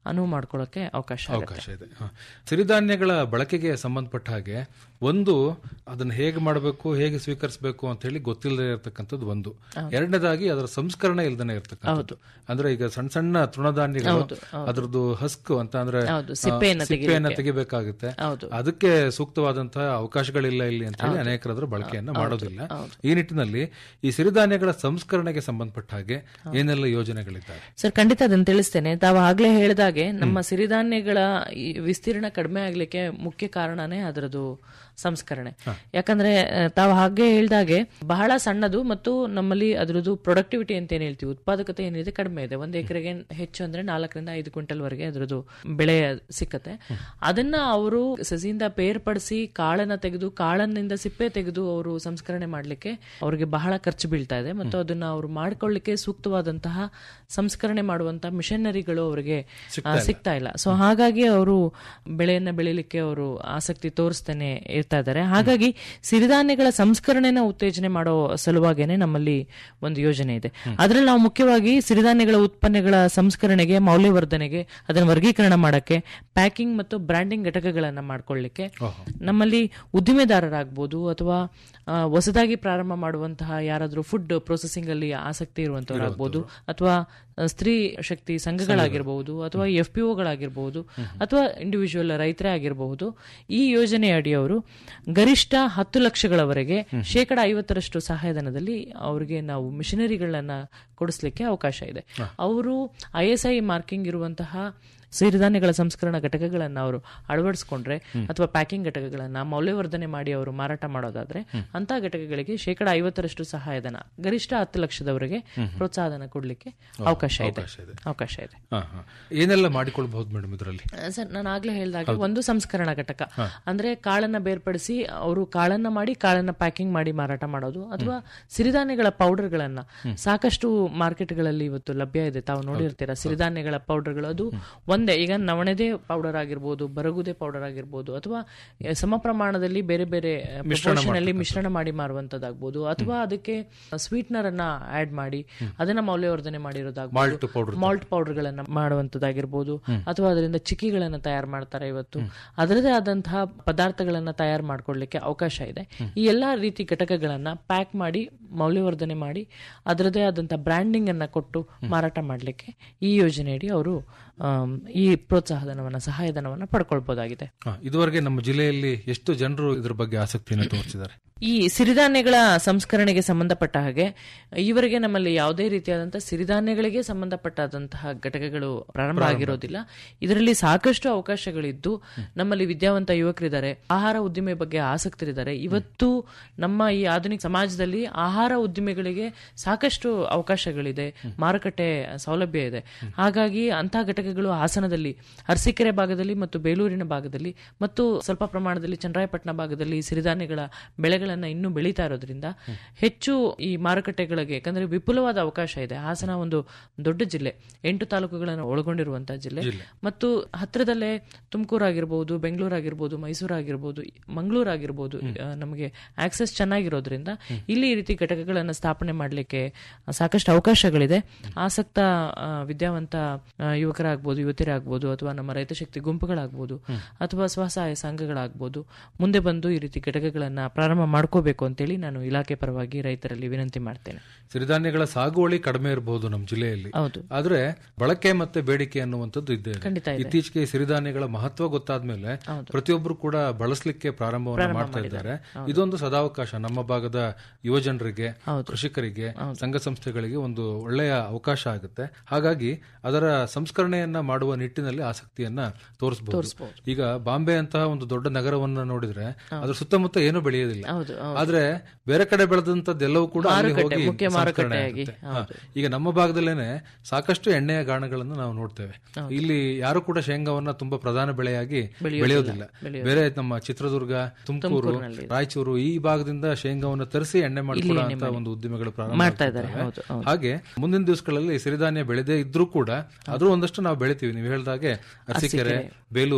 ಅನುವು ಮಾಡ್ಕೊಳ್ಳೋಕೆ ಅವಕಾಶ ಆಗುತ್ತೆ ಅವಕಾಶ ಇದೆ ಹ. ಸಿರಿಧಾನ್ಯಗಳ ಬಳಕೆಗೆ ಸಂಬಂಧಪಟ್ಟ ಹಾಗೆ ಒಂದು ಅದನ್ನ ಹೇಗೆ ಮಾಡಬೇಕು ಹೇಗೆ ಸ್ವೀಕರಿಸಬೇಕು ಅಂತ ಹೇಳಿ ಗೊತ್ತಿಲ್ಲದೆ ಇರತಕ್ಕಂಥದ್ದು ಒಂದು ಎರಡನೇದಾಗಿ ಅದರ ಸಂಸ್ಕರಣೆ ಇಲ್ದೇನೆ ಇರತಕ್ಕಂಥದ್ದು ಅಂದ್ರೆ ಈಗ ಸಣ್ಣ ಸಣ್ಣ ತೃಣಧಾನ್ಯಗಳು ಅದ್ರದ್ದು ಹಸ್ಕ್ ಅಂತ ಅಂದ್ರೆ ಹೌದು, ಆ, ಸಿಪ್ಪೆಯನ್ನ ಸಿಪ್ಪೆಯನ್ನ ತೆಗಿಬೇಕಾಗುತ್ತೆ ಹೌದು. ಅದಕ್ಕೆ ಸೂಕ್ತವಾದಂತಹ ಅವಕಾಶಗಳಿಲ್ಲ ಇಲ್ಲಿ ಅಂತ ಹೇಳಿ ಅನೇಕರು ಅದರ ಬಳಕೆಯನ್ನ ಮಾಡೋದಿಲ್ಲ ಈ ನಿಟ್ಟಿನಲ್ಲಿ ಈ ಸಿರಿಧಾನ್ಯಗಳ ಸಂಸ್ಕರಣೆಗೆ ಸಂಬಂಧಪಟ್ಟ ಹಾಗೆ ಏನೆಲ್ಲ ಯೋಜನೆಗಳಿದ್ದಾವೆ ಸರ್ ಖಂಡಿತ ಅದನ್ನು ತಿಳಿಸ್ತೇನೆ ತಾವು ಆಗ್ಲೇ ಹೇಳಿದಾಗೆ ನಮ್ಮ ಸಿರಿಧಾನ್ಯಗಳ ಈ ವಿಸ್ತೀರ್ಣ ಕಡಿಮೆ ಆಗ್ಲಿಕ್ಕೆ ಮುಖ್ಯ ಕಾರಣನೇ ಅದರದ್ದು ಸಂಸ್ಕರಣೆ ಯಾಕಂದ್ರೆ ಆ, ತಾವು ಹಾಗೆ ಹೇಳ್ದಾಗೆ ಬಹಳ ಸಣ್ಣದು ಮತ್ತು ನಮ್ಮಲ್ಲಿ ಅದರದ್ದು ಪ್ರೊಡಕ್ಟಿವಿಟಿ ಅಂತ ಏನ್ ಹೇಳ್ತೀವಿ ಉತ್ಪಾದಕತೆ ಏನಿದೆ ಕಡಿಮೆ ಇದೆ ಒಂದು ಎಕರೆಗೆ ಹೆಚ್ಚು ಅಂದ್ರೆ ನಾಲ್ಕರಿಂದ ಐದು ಕ್ವಿಂಟಲ್ ವರೆಗೆ ಅದರದ್ದು ಬೆಳೆ ಸಿಕ್ಕತ್ತೆ ಅದನ್ನ ಅವರು ಸಸಿಯಿಂದ ಬೇರ್ಪಡಿಸಿ ಕಾಳನ್ನ ತೆಗೆದು ಕಾಳನ್ನಿಂದ ಸಿಪ್ಪೆ ತೆಗೆದು ಅವರು ಸಂಸ್ಕರಣೆ ಮಾಡ್ಲಿಕ್ಕೆ ಅವರಿಗೆ ಬಹಳ ಖರ್ಚು ಬೀಳ್ತಾ ಇದೆ ಮತ್ತು ಅದನ್ನ ಅವರು ಮಾಡ್ಕೊಳ್ಳಿಕ್ಕೆ ಸೂಕ್ತವಾದಂತಹ ಸಂಸ್ಕರಣೆ ಮಾಡುವಂತಹ ಮಿಷನರಿಗಳು ಅವರಿಗೆ ಆ, ಸಿಗ್ತಾ ಇಲ್ಲ ಸೊ ಹಾಗಾಗಿ ಅವರು ಬೆಳೆಯನ್ನ ಬೆಳಿಲಿಕ್ಕೆ ಅವರು ಆಸಕ್ತಿ ತೋರಿಸ್ತಾನೆ ಇರ್ತಾ ಇದ್ದಾರೆ ಹಾಗಾಗಿ ಸಿರಿಧಾನ್ಯಗಳ ಸಂಸ್ಕರಣೆನ ಉತ್ತೇಜನೆ ಮಾಡೋ ಸಲುವಾಗೇನೆ ನಮ್ಮಲ್ಲಿ ಒಂದು ಯೋಜನೆ ಇದೆ ಅದರಲ್ಲಿ ನಾವು ಮುಖ್ಯವಾಗಿ ಸಿರಿಧಾನ್ಯಗಳ ಉತ್ಪನ್ನಗಳ ಸಂಸ್ಕರಣೆಗೆ ಮೌಲ್ಯವರ್ಧನೆಗೆ ಅದನ್ನು ವರ್ಗೀಕರಣ ಮಾಡಕ್ಕೆ ಪ್ಯಾಕಿಂಗ್ ಮತ್ತು ಬ್ರ್ಯಾಂಡಿಂಗ್ ಘಟಕಗಳನ್ನ ಮಾಡ್ಕೊಳ್ಳಿಕ್ಕೆ ನಮ್ಮಲ್ಲಿ ಉದ್ದಿಮೆದಾರರಾಗ್ಬೋದು ಅಥವಾ ಆ, ಹೊಸದಾಗಿ ಪ್ರಾರಂಭ ಮಾಡುವಂತಹ ಯಾರಾದರೂ ಫುಡ್ ಪ್ರೊಸೆಸಿಂಗ್ ಅಲ್ಲಿ ಆಸಕ್ತಿ ಇರುವಂತವರಾಗ್ಬೋದು ಅಥವಾ ಆ, ಸ್ತ್ರೀ ಶಕ್ತಿ ಸಂಘಗಳಾಗಿರಬಹುದು ಅಥವಾ ಎಫ್ ಪಿ ಒಗಳಾಗಿರಬಹುದು ಅಥವಾ ಇಂಡಿವಿಜುವಲ್ ರೈತರೇ ಆಗಿರಬಹುದು ಈ ಯೋಜನೆ ಅಡಿಯವರು ಗರಿಷ್ಠ ಹತ್ತು ಲಕ್ಷಗಳವರೆಗೆ ಶೇಕಡ ಐವತ್ತರಷ್ಟು ಸಹಾಯಧನದಲ್ಲಿ ಅವರಿಗೆ ನಾವು ಮಿಷನರಿಗಳನ್ನ ಕೊಡಿಸ್ಲಿಕ್ಕೆ ಅವಕಾಶ ಇದೆ ಅವರು ಐ ಎಸ್ ಐ ಮಾರ್ಕಿಂಗ್ ಇರುವಂತಹ ಸಿರಿಧಾನ್ಯಗಳ ಸಂಸ್ಕರಣಾ ಘಟಕಗಳನ್ನ ಅವರು ಅಳವಡಿಸಿಕೊಂಡ್ರೆ ಅಥವಾ ಪ್ಯಾಕಿಂಗ್ ಘಟಕಗಳನ್ನ ಮೌಲ್ಯವರ್ಧನೆ ಮಾಡಿ ಅವರು ಮಾರಾಟ ಮಾಡೋದಾದ್ರೆ ಅಂತ ಘಟಕಗಳಿಗೆ ಶೇಕಡ ಐವತ್ತರಷ್ಟು ಸಹಾಯಧನ ಗರಿಷ್ಠ ಹತ್ತು ಲಕ್ಷದವರೆಗೆ ಪ್ರೋತ್ಸಾಹಧನ ಕೊಡ್ಲಿಕ್ಕೆ ಅವಕಾಶ ಇದೆ ಅವಕಾಶ ಇದೆ ಹ, ಹ. ಏನೆಲ್ಲ ಮಾಡಿಕೊಳ್ಬಹುದು ಮೇಡಮ್ ಇದರಲ್ಲಿ ಸರ್ ನಾನು ಆಗ್ಲೇ ಹೇಳಿದಾಗ ಒಂದು ಸಂಸ್ಕರಣಾ ಘಟಕ ಅಂದ್ರೆ ಕಾಳನ್ನ ಬೇರ್ಪಡಿಸಿ ಅವರು ಕಾಳನ್ನ ಮಾಡಿ ಕಾಳನ್ನ ಪ್ಯಾಕಿಂಗ್ ಮಾಡಿ ಮಾರಾಟ ಮಾಡೋದು ಅಥವಾ ಸಿರಿಧಾನ್ಯಗಳ ಪೌಡರ್ಗಳನ್ನ ಸಾಕಷ್ಟು ಮಾರ್ಕೆಟ್ಗಳಲ್ಲಿ ಇವತ್ತು ಲಭ್ಯ ಇದೆ ತಾವು ನೋಡಿರ್ತೀರಾ ಸಿರಿಧಾನ್ಯಗಳ ಪೌಡರ್ಗಳು ಅದು ಒಂದೇ ಈಗ ನವಣೆದೇ ಪೌಡರ್ ಆಗಿರ್ಬೋದು ಬರಗುದೆ ಪೌಡರ್ ಆಗಿರ್ಬೋದು ಅಥವಾ ಎ, ಸಮ ಪ್ರಮಾಣದಲ್ಲಿ ಬೇರೆ ಬೇರೆ proportion ಅಲ್ಲಿ ಮಿಶ್ರಣ ಮಾಡಿ ಮಾರುವಂತದ್ದಾಗ್ಬೋದು ಅಥವಾ ಅದಕ್ಕೆ ಸ್ವೀಟ್ನರ್ ಅನ್ನ ಆಡ್ ಮಾಡಿ ಅದನ್ನ ಮೌಲ್ಯವರ್ಧನೆ ಮಾಡಿರೋದಾಗ್ಬೋದು ಮಾಲ್ಟ್ ಪೌಡರ್ ಮಾಲ್ಟ್ ಪೌಡರ್ಗಳನ್ನ ಮಾಡುವಂತದ್ದಾಗಿರ್ಬೋದು ಅಥವಾ ಅದರಿಂದ ಚಿಕ್ಕಿಗಳನ್ನ ತಯಾರು ಮಾಡ್ತಾರೆ ಇವತ್ತು ಅದರದೇ ಆದಂತಹ ಪದಾರ್ಥಗಳನ್ನ ತಯಾರು ಮಾಡ್ಕೊಳ್ಳಿಕ್ಕೆ ಅವಕಾಶ ಇದೆ ಈ ಎಲ್ಲಾ ರೀತಿ ಘಟಕಗಳನ್ನ ಪ್ಯಾಕ್ ಮಾಡಿ ಮೌಲ್ಯವರ್ಧನೆ ಮಾಡಿ ಅದರದೇ ಆದಂತಹ ಬ್ರ್ಯಾಂಡಿಂಗ್ ಅನ್ನ ಕೊಟ್ಟು ಮಾರಾಟ ಮಾಡಲಿಕ್ಕೆ ಈ ಯೋಜನೆಯಡಿ ಅವರು ಆಮ್, ಈ ಪ್ರೋತ್ಸಾಹಧನವನ್ನ ಸಹಾಯಧನವನ್ನ ಪಡ್ಕೊಳ್ಬಹುದಾಗಿದೆ ಹ, ಇದುವರೆಗೆ ನಮ್ಮ ಜಿಲ್ಲೆಯಲ್ಲಿ ಎಷ್ಟು ಜನರು ಇದ್ರ ಬಗ್ಗೆ ಆಸಕ್ತಿಯನ್ನು ತೋರಿಸಿದ್ದಾರೆ ಈ ಸಿರಿಧಾನ್ಯಗಳ ಸಂಸ್ಕರಣೆಗೆ ಸಂಬಂಧಪಟ್ಟ ಹಾಗೆ ಈವರೆಗೆ ನಮ್ಮಲ್ಲಿ ಯಾವುದೇ ರೀತಿಯಾದಂತಹ ಸಿರಿಧಾನ್ಯಗಳಿಗೆ ಸಂಬಂಧಪಟ್ಟಾದಂತಹ ಘಟಕಗಳು ಪ್ರಾರಂಭ ಆಗಿರೋದಿಲ್ಲ ಇದರಲ್ಲಿ ಸಾಕಷ್ಟು ಅವಕಾಶಗಳಿದ್ದು ನಮ್ಮಲ್ಲಿ ವಿದ್ಯಾವಂತ ಯುವಕರಿದ್ದಾರೆ ಆಹಾರ ಉದ್ದಿಮೆ ಬಗ್ಗೆ ಆಸಕ್ತರಿದ್ದಾರೆ ಇವತ್ತು ನಮ್ಮ ಈ ಆಧುನಿಕ ಸಮಾಜದಲ್ಲಿ ಆಹಾರ ಉದ್ದಿಮೆಗಳಿಗೆ ಸಾಕಷ್ಟು ಅವಕಾಶಗಳಿದೆ ಮಾರುಕಟ್ಟೆ ಸೌಲಭ್ಯ ಇದೆ ಹಾಗಾಗಿ ಅಂತಹ ಘಟಕಗಳು ಹಾಸನದಲ್ಲಿ ಅರಸೀಕೆರೆ ಭಾಗದಲ್ಲಿ ಮತ್ತು ಬೇಲೂರಿನ ಭಾಗದಲ್ಲಿ ಮತ್ತು ಸ್ವಲ್ಪ ಪ್ರಮಾಣದಲ್ಲಿ ಚನ್ನರಾಯಪಟ್ಟಣ ಭಾಗದಲ್ಲಿ ಸಿರಿಧಾನ್ಯಗಳ ಬೆಳೆಗಳನ್ನ ಇನ್ನೂ ಬೆಳೀತಾ ಇರೋದ್ರಿಂದ ಹೆಚ್ಚು ಈ ಮಾರುಕಟ್ಟೆಗಳಿಗೆ ಯಾಕಂದ್ರೆ ವಿಪುಲವಾದ ಅವಕಾಶ ಇದೆ ಹಾಸನ ಒಂದು ದೊಡ್ಡ ಜಿಲ್ಲೆ ಎಂಟು ತಾಲೂಕುಗಳನ್ನು ಒಳಗೊಂಡಿರುವಂತಹ ಜಿಲ್ಲೆ ಮತ್ತು ಹತ್ರದಲ್ಲೇ ತುಮಕೂರು ಆಗಿರ್ಬೋದು ಬೆಂಗಳೂರು ಆಗಿರ್ಬೋದು ಮೈಸೂರು ಆಗಿರ್ಬೋದು ಮಂಗಳೂರು ಆಗಿರ್ಬೋದು ಆ, ನಮಗೆ ಆಕ್ಸೆಸ್ ಚೆನ್ನಾಗಿರೋದ್ರಿಂದ ಇಲ್ಲಿ ಈ ರೀತಿ ಘಟಕಗಳನ್ನು ಸ್ಥಾಪನೆ ಮಾಡಲಿಕ್ಕೆ ಸಾಕಷ್ಟು ಅವಕಾಶಗಳಿದೆ ಆಸಕ್ತ ಆ, ವಿದ್ಯಾವಂತ ಆ, ಯುವಕರಾಗ್ಬೋದು ಯುವತಿಯರಾಗ್ಬೋದು ಅಥವಾ ನಮ್ಮ ರೈತ ಶಕ್ತಿ ಗುಂಪುಗಳಾಗ್ಬೋದು ಅಥವಾ ಸ್ವಸಹಾಯ ಸಂಘಗಳಾಗ್ಬೋದು ಮುಂದೆ ಬಂದು ಈ ರೀತಿ ಘಟಕಗಳನ್ನ ಪ್ರಾರಂಭ ಮಾಡ್ಕೋಬೇಕು ಅಂತೇಳಿ ನಾನು ಇಲಾಖೆ ಪರವಾಗಿ ರೈತರಲ್ಲಿ ವಿನಂತಿ ಮಾಡ್ತೇನೆ ಸಿರಿಧಾನ್ಯಗಳ ಸಾಗುವಳಿ ಕಡಿಮೆ ಇರಬಹುದು ನಮ್ಮ ಜಿಲ್ಲೆಯಲ್ಲಿ ಹೌದು ಆದ್ರೆ ಬಳಕೆ ಮತ್ತೆ ಬೇಡಿಕೆ ಅನ್ನುವಂಥದ್ದು ಇದ್ದೇ ಇದೆ. ಖಂಡಿತ ಇದೆ. ಇತ್ತೀಚೆಗೆ ಸಿರಿಧಾನ್ಯಗಳ ಮಹತ್ವ ಗೊತ್ತಾದ್ಮೇಲೆ ಪ್ರತಿಯೊಬ್ಬರು ಕೂಡ ಬಳಸಲಿಕ್ಕೆ ಪ್ರಾರಂಭವನ್ನು ಮಾಡ್ತಾ ಇದ್ದಾರೆ ಇದೊಂದು ಸದಾವಕಾಶ ನಮ್ಮ ಭಾಗದ ಯುವಜನರಿಗೆ ಕೃಷಿಕರಿಗೆ ಸಂಘ ಸಂಸ್ಥೆಗಳಿಗೆ ಒಂದು ಒಳ್ಳೆಯ ಅವಕಾಶ ಆಗುತ್ತೆ ಹಾಗಾಗಿ ಅದರ ಸಂಸ್ಕರಣೆಯನ್ನ ಮಾಡುವ ನಿಟ್ಟಿನಲ್ಲಿ ಆಸಕ್ತಿಯನ್ನ ತೋರಿಸಬಹುದು ಈಗ ಬಾಂಬೆ ಅಂತಹ ಒಂದು ದೊಡ್ಡ ನಗರವನ್ನ ನೋಡಿದ್ರೆ ಅದ್ರ ಸುತ್ತಮುತ್ತ ಏನೂ ಬೆಳೆಯೋದಿಲ್ಲ ಹೌದು ಆದ್ರೆ ಬೇರೆ ಕಡೆ ಬೆಳೆದಂತದ್ದೆಲ್ಲವೂ ಕೂಡ ಅಲ್ಲಿ ಮಾರುಕಟ್ಟೆ, ಹೋಗಿ ಮುಖ್ಯ ಸಂಸ್ಕರಣೆ ಮಾರುಕಟ್ಟೆಯಾಗಿ, ಆಗುತ್ತೆ. ಹಾ. ಈಗ ನಮ್ಮ ಭಾಗದಲ್ಲೇನೆ ಸಾಕಷ್ಟು ಎಣ್ಣೆಯ ಗಾಣಗಳನ್ನು ನಾವು ನೋಡ್ತೇವೆ ಇಲ್ಲಿ ಯಾರು ಕೂಡ ಶೇಂಗಾವನ್ನ ತುಂಬಾ ಪ್ರಧಾನ ಬೆಳೆಯಾಗಿ ಬೆಳೆಯೋದಿಲ್ಲ ಬೇರೆ ನಮ್ಮ ಚಿತ್ರದುರ್ಗ ತುಮಕೂರು ರಾಯಚೂರು ಈ ಭಾಗದಿಂದ ಶೇಂಗಾವನ್ನು ತರಿಸಿ ಎಣ್ಣೆ ಮಾಡಿಕೊಳ್ಳುವಂತ ಒಂದು ಉದ್ದಿಮೆಗಳು ಪ್ರಾರಂಭ ಮಾಡ್ತಾ ಇದ್ದಾರೆ ಆಗ್ತಿದ್ದಾವೆ. ಹೌದು ಹೌದು ಹಾಗೆ ಮುಂದಿನ ದಿವಸಗಳಲ್ಲಿ ಸಿರಿಧಾನ್ಯ ಬೆಳೆದೇ ಇದ್ರೂ ಕೂಡ ಆದ್ರೂ ಒಂದಷ್ಟು ನಾವು ಬೆಳಿತೀವಿ ನೀವು ಹೇಳ್ದಾಗೆ ಅರಸೀಕೆರೆ ಬೇಲೂರು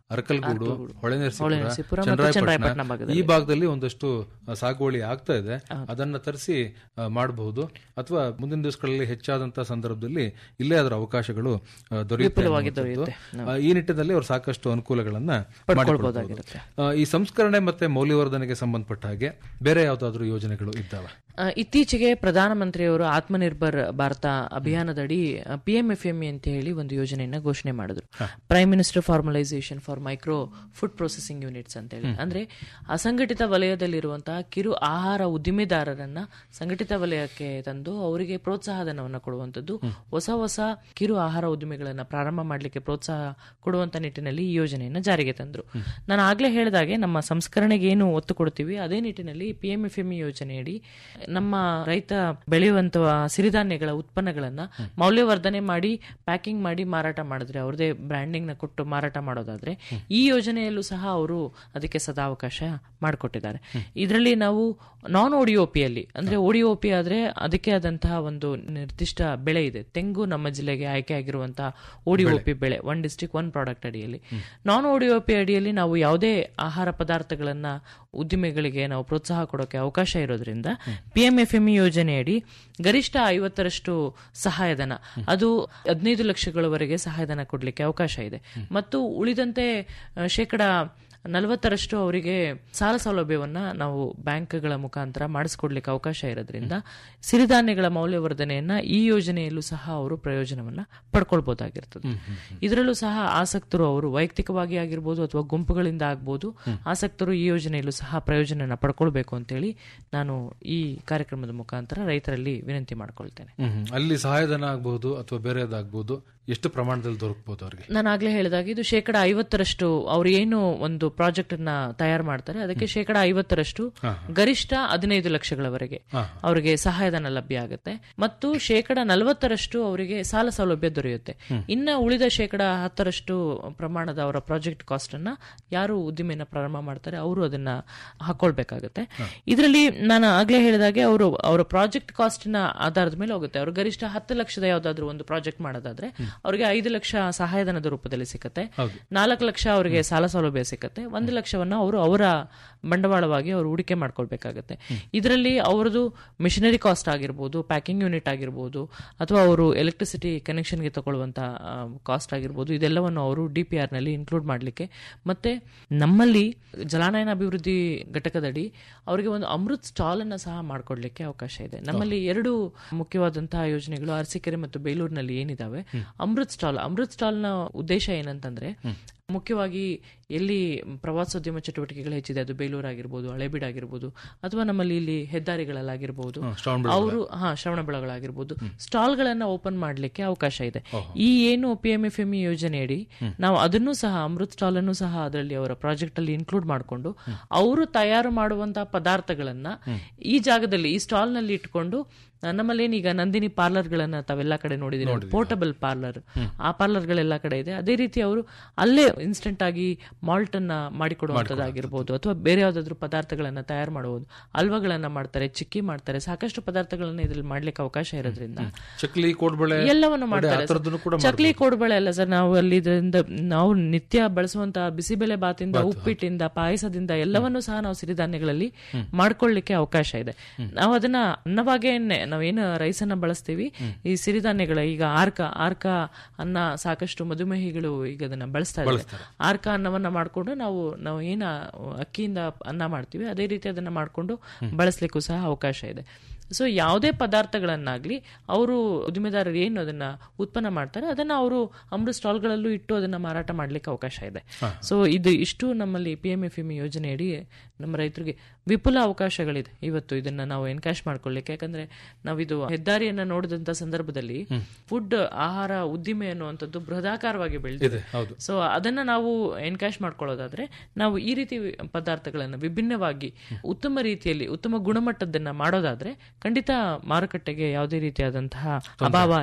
ಅರಕಲ್ಗೂಡು ಹೊಳೆನರಸೀಪುರ ಹೊಳೆನರಸೀಪುರ ಮತ್ತು ಚನ್ನರಾಯಪಟ್ಟಣ ಚನ್ನರಾಯಪಟ್ಟಣ ಈ ಭಾಗದಲ್ಲಿ. ಭಾಗದಲ್ಲಿ ಒಂದಷ್ಟು ಆ, ಸಾಗುವಳಿ ಆಗ್ತಾ ಇದೆ ಅದನ್ನ ತರಿಸಿ ಮಾಡಬಹುದು ಅಥವಾ ಮುಂದಿನ ದಿವಸಗಳಲ್ಲಿ ಹೆಚ್ಚಾದಂತಹ ಸಂದರ್ಭದಲ್ಲಿ ಇಲ್ಲೇ ಅದರ ಅವಕಾಶಗಳು ಆ, ದೊರೆಯುತ್ತೆ ವಿಪುಲವಾಗಿ ಅನ್ನುವಂಥದ್ದು. ದೊರೆಯುತ್ತೆ. ಆ, ಈ ನಿಟ್ಟಿನಲ್ಲಿ ಅವರು ಸಾಕಷ್ಟು ಅನುಕೂಲಗಳನ್ನ ಪಡ್ಕೊಳ್ಬಹುದಾಗಿರುತ್ತೆ. ಮಾಡಿಕೊಳ್ಬಹುದು. ಆ, ಈ ಸಂಸ್ಕರಣೆ ಮತ್ತೆ ಮೌಲ್ಯವರ್ಧನೆಗೆ ಸಂಬಂಧಪಟ್ಟ ಹಾಗೆ ಬೇರೆ ಯಾವ್ದಾದ್ರು ಯೋಜನೆಗಳು ಇದ್ದಾವೆ ಆ, ಇತ್ತೀಚೆಗೆ ಪ್ರಧಾನಮಂತ್ರಿಯವರು ಆತ್ಮನಿರ್ಭರ್ ಭಾರತ ಅಭಿಯಾನದಡಿ ಪಿ ಎಂ ಎಫ್ ಎಂ ಅಂತ ಹೇಳಿ ಒಂದು ಯೋಜನೆಯನ್ನ ಘೋಷಣೆ ಮಾಡಿದ್ರು prime minister formalisation for micro food processing units ಅಂತ ಹೇಳಿ ಅಂದ್ರೆ ಅಸಂಘಟಿತ ವಲಯದಲ್ಲಿರುವಂತಹ ಕಿರು ಆಹಾರ ಉದ್ದಿಮೆದಾರರನ್ನ ಸಂಘಟಿತ ವಲಯಕ್ಕೆ ತಂದು ಅವರಿಗೆ ಪ್ರೋತ್ಸಾಹಧನವನ್ನು ಕೊಡುವಂತದ್ದು ಹೊಸ ಹೊಸ ಕಿರು ಆಹಾರ ಉದ್ದಿಮೆಗಳನ್ನ ಪ್ರಾರಂಭ ಮಾಡಲಿಕ್ಕೆ ಪ್ರೋತ್ಸಾಹ ಕೊಡುವಂತ ನಿಟ್ಟಿನಲ್ಲಿ ಈ ಯೋಜನೆಯನ್ನ ಜಾರಿಗೆ ತಂದ್ರು ನಾನು ಆಗ್ಲೇ ಹೇಳಿದಾಗೆ ನಮ್ಮ ಸಂಸ್ಕರಣೆಗೆ ಏನು ಒತ್ತು ಕೊಡ್ತೀವಿ ಅದೇ ನಿಟ್ಟಿನಲ್ಲಿ ಪಿ ಎಂ ಎಫ್ ಎಂ ಯೋಜನೆಯಡಿ ನಮ್ಮ ರೈತ ಬೆಳೆಯುವಂತಹ ಸಿರಿಧಾನ್ಯಗಳ ಉತ್ಪನ್ನಗಳನ್ನ ಮೌಲ್ಯವರ್ಧನೆ ಮಾಡಿ ಪ್ಯಾಕಿಂಗ್ ಮಾಡಿ ಮಾರಾಟ ಮಾಡಿದ್ರೆ ಅವ್ರದೇ ಬ್ರ್ಯಾಂಡಿಂಗ್ ನ ಕೊಟ್ಟು ಮಾರಾಟ ಮಾಡೋದಾದ್ರೆ ಈ ಯೋಜನೆಯಲ್ಲೂ ಸಹ ಅವರು ಅದಕ್ಕೆ ಸದಾವಕಾಶ ಮಾಡಿಕೊಟ್ಟಿದ್ದಾರೆ ಇದರಲ್ಲಿ ನಾವು ನಾನ್ ಒಡಿಒಪಿಯಲ್ಲಿ ಅಂದ್ರೆ ಒಡಿಒಪಿ ಆದ್ರೆ ಅದಕ್ಕೆ ಆದಂತಹ ಒಂದು ನಿರ್ದಿಷ್ಟ ಬೆಳೆ ಇದೆ ತೆಂಗು ನಮ್ಮ ಜಿಲ್ಲೆಗೆ ಆಯ್ಕೆ ಆಗಿರುವಂತಹ ಒಡಿಒಪಿ ಬೆಳೆ ಒನ್ ಡಿಸ್ಟ್ರಿಕ್ಟ್ ಒನ್ ಪ್ರಾಡಕ್ಟ್ ಅಡಿಯಲ್ಲಿ ನಾನ್ ಒಡಿಒಪಿ ಅಡಿಯಲ್ಲಿ ನಾವು ಯಾವುದೇ ಆಹಾರ ಪದಾರ್ಥಗಳನ್ನ ಉದ್ದಿಮೆಗಳಿಗೆ ನಾವು ಪ್ರೋತ್ಸಾಹ ಕೊಡೋಕೆ ಅವಕಾಶ ಇರೋದ್ರಿಂದ ಪಿಎಂಎಫ್ಎಂಇ ಯೋಜನೆಯಡಿ ಗರಿಷ್ಠ ಐವತ್ತರಷ್ಟು ಸಹಾಯಧನ ಅದು ಹದಿನೈದು ಲಕ್ಷಗಳವರೆಗೆ ಸಹಾಯಧನ ಕೊಡಲಿಕ್ಕೆ ಅವಕಾಶ ಇದೆ ಮತ್ತು ಉಳಿದಂತೆ ಆ, ಶೇಕಡ ನಲವತ್ತರಷ್ಟು ಅವರಿಗೆ ಸಾಲ ಸೌಲಭ್ಯವನ್ನ ನಾವು ಬ್ಯಾಂಕ್ಗಳ ಮುಖಾಂತರ ಮಾಡಿಸ್ಕೊಡ್ಲಿಕ್ಕೆ ಅವಕಾಶ ಇರೋದ್ರಿಂದ ಸಿರಿಧಾನ್ಯಗಳ ಮೌಲ್ಯವರ್ಧನೆಯನ್ನ ಈ ಯೋಜನೆಯಲ್ಲೂ ಸಹ ಅವರು ಪ್ರಯೋಜನವನ್ನ ಪಡ್ಕೊಳ್ಬಹುದಾಗಿರ್ತದೆ ಇದರಲ್ಲೂ ಸಹ ಆಸಕ್ತರು ಅವರು ವೈಯಕ್ತಿಕವಾಗಿ ಆಗಿರ್ಬೋದು ಅಥವಾ ಗುಂಪುಗಳಿಂದ ಆಗ್ಬೋದು ಆಸಕ್ತರು ಈ ಯೋಜನೆಯಲ್ಲೂ ಸಹ ಪ್ರಯೋಜನ ಪಡ್ಕೊಳ್ಬೇಕು ಅಂತೇಳಿ ನಾನು ಈ ಕಾರ್ಯಕ್ರಮದ ಮುಖಾಂತರ ರೈತರಲ್ಲಿ ವಿನಂತಿ ಮಾಡ್ಕೊಳ್ತೇನೆ ಹ್ಮ್. ಅಲ್ಲಿ ಸಹಾಯಧನ ಆಗಬಹುದು ಅಥವಾ ಬೇರೆದಾಗಬಹುದು ಎಷ್ಟು ಪ್ರಮಾಣದಲ್ಲಿ ದೊರಕಬಹುದು ಅವರಿಗೆ ನಾನು ಆಗ್ಲೇ ಹೇಳಿದಾಗ ಇದು ಶೇಕಡ ಐವತ್ತರಷ್ಟು ಅವ್ರು ಏನು ಒಂದು ಪ್ರಾಜೆಕ್ಟ್ ಅನ್ನ ತಯಾರು ಮಾಡ್ತಾರೆ ಅದಕ್ಕೆ ಶೇಕಡ ಐವತ್ತರಷ್ಟು ಗರಿಷ್ಠ ಹದಿನೈದು ಲಕ್ಷಗಳವರೆಗೆ ಅವರಿಗೆ ಸಹಾಯಧನ ಲಭ್ಯ ಆಗುತ್ತೆ ಮತ್ತು ಶೇಕಡ ನಲವತ್ತರಷ್ಟು ಅವರಿಗೆ ಸಾಲ ಸೌಲಭ್ಯ ದೊರೆಯುತ್ತೆ ಇನ್ನ ಉಳಿದ ಶೇಕಡ ಹತ್ತರಷ್ಟು ಪ್ರಮಾಣದ ಅವರ ಪ್ರಾಜೆಕ್ಟ್ ಕಾಸ್ಟ್ ಅನ್ನ ಯಾರು ಉದ್ದಿಮೆನ ಪ್ರಾರಂಭ ಮಾಡ್ತಾರೆ ಅವರು ಅದನ್ನ ಹಾಕೊಳ್ಬೇಕಾಗುತ್ತೆ ಇದರಲ್ಲಿ ನಾನು ಆಗ್ಲೇ ಹೇಳಿದಾಗೆ ಅವರು ಅವರ ಪ್ರಾಜೆಕ್ಟ್ ಕಾಸ್ಟ್ ನ ಆಧಾರದ ಮೇಲೆ ಹೋಗುತ್ತೆ ಅವರು ಗರಿಷ್ಠ ಹತ್ತು ಲಕ್ಷದ ಯಾವ್ದಾದ್ರು ಒಂದು ಪ್ರಾಜೆಕ್ಟ್ ಮಾಡೋದಾದ್ರೆ ಅವರಿಗೆ ಐದು ಲಕ್ಷ ಸಹಾಯಧನದ ರೂಪದಲ್ಲಿ ಸಿಕ್ಕತ್ತೆ ನಾಲ್ಕು ಲಕ್ಷ ಅವರಿಗೆ ಸಾಲ ಸೌಲಭ್ಯ ಸಿಕ್ಕತ್ತೆ ಒಂದು ಲಕ್ಷವನ್ನ ಅವರು ಅವರ ಬಂಡವಾಳವಾಗಿ ಅವರು ಹೂಡಿಕೆ ಮಾಡ್ಕೊಳ್ಬೇಕಾಗತ್ತೆ ಇದರಲ್ಲಿ ಅವರದು ಮಿಷನರಿ ಕಾಸ್ಟ್ ಆಗಿರ್ಬೋದು ಪ್ಯಾಕಿಂಗ್ ಯೂನಿಟ್ ಆಗಿರ್ಬೋದು ಅಥವಾ ಅವರು ಎಲೆಕ್ಟ್ರಿಸಿಟಿ ಕನೆಕ್ಷನ್ಗೆ ತಗೊಳ್ಳುವಂತ ಕಾಸ್ಟ್ ಆಗಿರ್ಬೋದು ಇದೆಲ್ಲವನ್ನು ಅವರು ಡಿ ಪಿ ಆರ್ ನಲ್ಲಿ ಇನ್ಕ್ಲೂಡ್ ಮಾಡಲಿಕ್ಕೆ ಮತ್ತೆ ನಮ್ಮಲ್ಲಿ ಜಲಾನಯನ ಅಭಿವೃದ್ಧಿ ಘಟಕದಡಿ ಅವರಿಗೆ ಒಂದು ಅಮೃತ್ ಸ್ಟಾಲ್ ಅನ್ನ ಸಹ ಮಾಡಿಕೊಡ್ಲಿಕ್ಕೆ ಅವಕಾಶ ಇದೆ ನಮ್ಮಲ್ಲಿ ಎರಡು ಮುಖ್ಯವಾದಂತಹ ಯೋಜನೆಗಳು ಅರಸೀಕೆರೆ ಮತ್ತು ಬೇಲೂರಿನಲ್ಲಿ ಏನಿದಾವೆ ಅಮೃತ್ ಸ್ಟಾಲ್ ಅಮೃತ್ ಸ್ಟಾಲ್ ನ ಉದ್ದೇಶ ಏನಂತಂದ್ರೆ ಮುಖ್ಯವಾಗಿ ಎಲ್ಲಿ ಪ್ರವಾಸೋದ್ಯಮ ಚಟುವಟಿಕೆಗಳು ಹೆಚ್ಚಿದೆ ಅದು ಬೇಲೂರು ಆಗಿರ್ಬೋದು ಹಳೇಬೀಡು ಆಗಿರ್ಬೋದು ಅಥವಾ ನಮ್ಮಲ್ಲಿ ಇಲ್ಲಿ ಹೆದ್ದಾರಿಗಳಲ್ಲಾಗಿರ್ಬೋದು ಅವರು ಹಾ ಶ್ರವಣ ಬೆಳಗಳಾಗಿರ್ಬೋದು ಸ್ಟಾಲ್ ಗಳನ್ನ ಓಪನ್ ಮಾಡ್ಲಿಕ್ಕೆ ಅವಕಾಶ ಇದೆ ಈ ಏನು ಪಿ ಎಂ ಎಫ್ ಎಂ ಯೋಜನೆಯಡಿ ನಾವು ಅದನ್ನು ಸಹ ಅಮೃತ್ ಸ್ಟಾಲ್ ಅನ್ನು ಸಹ ಅದರಲ್ಲಿ ಅವರ ಪ್ರಾಜೆಕ್ಟ್ ಅಲ್ಲಿ ಇನ್ಕ್ಲೂಡ್ ಮಾಡಿಕೊಂಡು ಅವರು ತಯಾರು ಮಾಡುವಂತಹ ಪದಾರ್ಥಗಳನ್ನ ಈ ಜಾಗದಲ್ಲಿ ಈ ಸ್ಟಾಲ್ ನಲ್ಲಿ ಇಟ್ಕೊಂಡು ನಮ್ಮಲ್ಲೇನೀಗ ನಂದಿನಿ ಪಾರ್ಲರ್ ಗಳನ್ನ ತಾವೆಲ್ಲ ಕಡೆ ನೋಡಿದಿರಿ ಪೋರ್ಟಬಲ್ ಪಾರ್ಲರ್ ಆ ಪಾರ್ಲರ್ ಗಳೆಲ್ಲ ಕಡೆ ಇದೆ ಅದೇ ರೀತಿ ಅವರು ಅಲ್ಲೇ ಇನ್ಸ್ಟೆಂಟ್ ಆಗಿ ಮಾಲ್ಟ್ ಅನ್ನ ಮಾಡಿಕೊಡುವಂತದ್ದಾಗಿರ್ಬೋದು ಅಥವಾ ಬೇರೆ ಯಾವ್ದಾದ್ರು ಪದಾರ್ಥಗಳನ್ನ ತಯಾರು ಮಾಡಬಹುದು ಹಲ್ವಾಗಳನ್ನ ಮಾಡ್ತಾರೆ ಚಿಕ್ಕಿ ಮಾಡ್ತಾರೆ ಸಾಕಷ್ಟು ಪದಾರ್ಥಗಳನ್ನ ಇದ್ರಲ್ಲಿ ಮಾಡ್ಲಿಕ್ಕೆ ಅವಕಾಶ ಇರೋದ್ರಿಂದ ಚಕ್ಲಿ ಕೋಡ್ಬಳೆ ಎಲ್ಲವನ್ನು ಮಾಡ್ತಾರೆ ಆ ಥರದ್ದನ್ನು ಕೂಡ ಸರ್. ಚಕ್ಲಿ ಕೋಡ್ಬಳೆ ಅಲ್ಲ ಸರ್ ನಾವು ಅಲ್ಲಿ ಇದರಿಂದ ನಾವು ನಿತ್ಯ ಬಳಸುವಂತಹ ಬಿಸಿಬೇಳೆ ಬಾತಿಂದ ಉಪ್ಪಿಟ್ಟಿಂದ ಪಾಯಸದಿಂದ ಎಲ್ಲವನ್ನೂ ಸಹ ನಾವು ಸಿರಿಧಾನ್ಯಗಳಲ್ಲಿ ಮಾಡ್ಕೊಳ್ಳಿಕ್ಕೆ ಅವಕಾಶ ಇದೆ ನಾವು ಅದನ್ನ ಅನ್ನವಾಗೇ ನಾವೇನು ರೈಸ್ ಅನ್ನ ಬಳಸ್ತೀವಿ ಈ ಸಿರಿಧಾನ್ಯಗಳ ಈಗ ಆರ್ಕ ಆರ್ಕ ಅನ್ನ ಸಾಕಷ್ಟು ಮಧುಮೇಹಿಗಳು ಈಗ ಅದನ್ನ ಬಳಸ್ತಾ ಇದ್ದಾರೆ ಆರ್ಕ ಅನ್ನವನ್ನ ಮಾಡ್ಕೊಂಡು ನಾವು ನಾವು ಏನ ಅಕ್ಕಿಯಿಂದ ಅನ್ನ ಮಾಡ್ತೀವಿ ಅದೇ ರೀತಿ ಅದನ್ನ ಮಾಡ್ಕೊಂಡು ಬಳಸ್ಲಿಕ್ಕೂ ಸಹ ಅವಕಾಶ ಇದೆ ಸೊ ಯಾವುದೇ ಪದಾರ್ಥಗಳನ್ನಾಗ್ಲಿ ಅವರು ಉದ್ದಿಮೆದಾರರು ಏನು ಅದನ್ನ ಉತ್ಪನ್ನ ಮಾಡ್ತಾರೆ ಅದನ್ನ ಅವರು ಅಮೃತ ಸ್ಟಾಲ್ಗಳಲ್ಲೂ ಇಟ್ಟು ಅದನ್ನ ಮಾರಾಟ ಮಾಡ್ಲಿಕ್ಕೆ ಅವಕಾಶ ಇದೆ ಸೊ ಇದು ಇಷ್ಟು ನಮ್ಮಲ್ಲಿ ಪಿ ಎಂ ಎಫ್ ಎಂ ಯೋಜನೆಯಡಿ ನಮ್ಮ ರೈತರಿಗೆ ವಿಪುಲ ಅವಕಾಶಗಳಿದೆ ಇವತ್ತು ಇದನ್ನ ನಾವು ಎನ್ಕ್ಯಾಶ್ ಮಾಡ್ಕೊಳ್ಳಿಕ್ಕೆ ಯಾಕಂದ್ರೆ ನಾವಿದು ಹೆದ್ದಾರಿಯನ್ನ ನೋಡಿದಂತ ಸಂದರ್ಭದಲ್ಲಿ ಫುಡ್ ಆಹಾರ ಉದ್ದಿಮೆ ಅನ್ನುವಂಥದ್ದು ಬೃಹದಾಕಾರವಾಗಿ ಬೆಳೆದಿದೆ ಹೌದು ಸೊ ಅದನ್ನ ನಾವು ಎನ್ಕ್ಯಾಶ್ ಮಾಡ್ಕೊಳ್ಳೋದಾದ್ರೆ ನಾವು ಈ ರೀತಿ ಪದಾರ್ಥಗಳನ್ನ ವಿಭಿನ್ನವಾಗಿ ಉತ್ತಮ ರೀತಿಯಲ್ಲಿ ಉತ್ತಮ ಗುಣಮಟ್ಟದನ್ನ ಮಾಡೋದಾದ್ರೆ ಖಂಡಿತ ಮಾರುಕಟ್ಟೆಗೆ ಯಾವುದೇ ರೀತಿಯಾದಂತಹ ಅಭಾವ ಇಲ್ಲ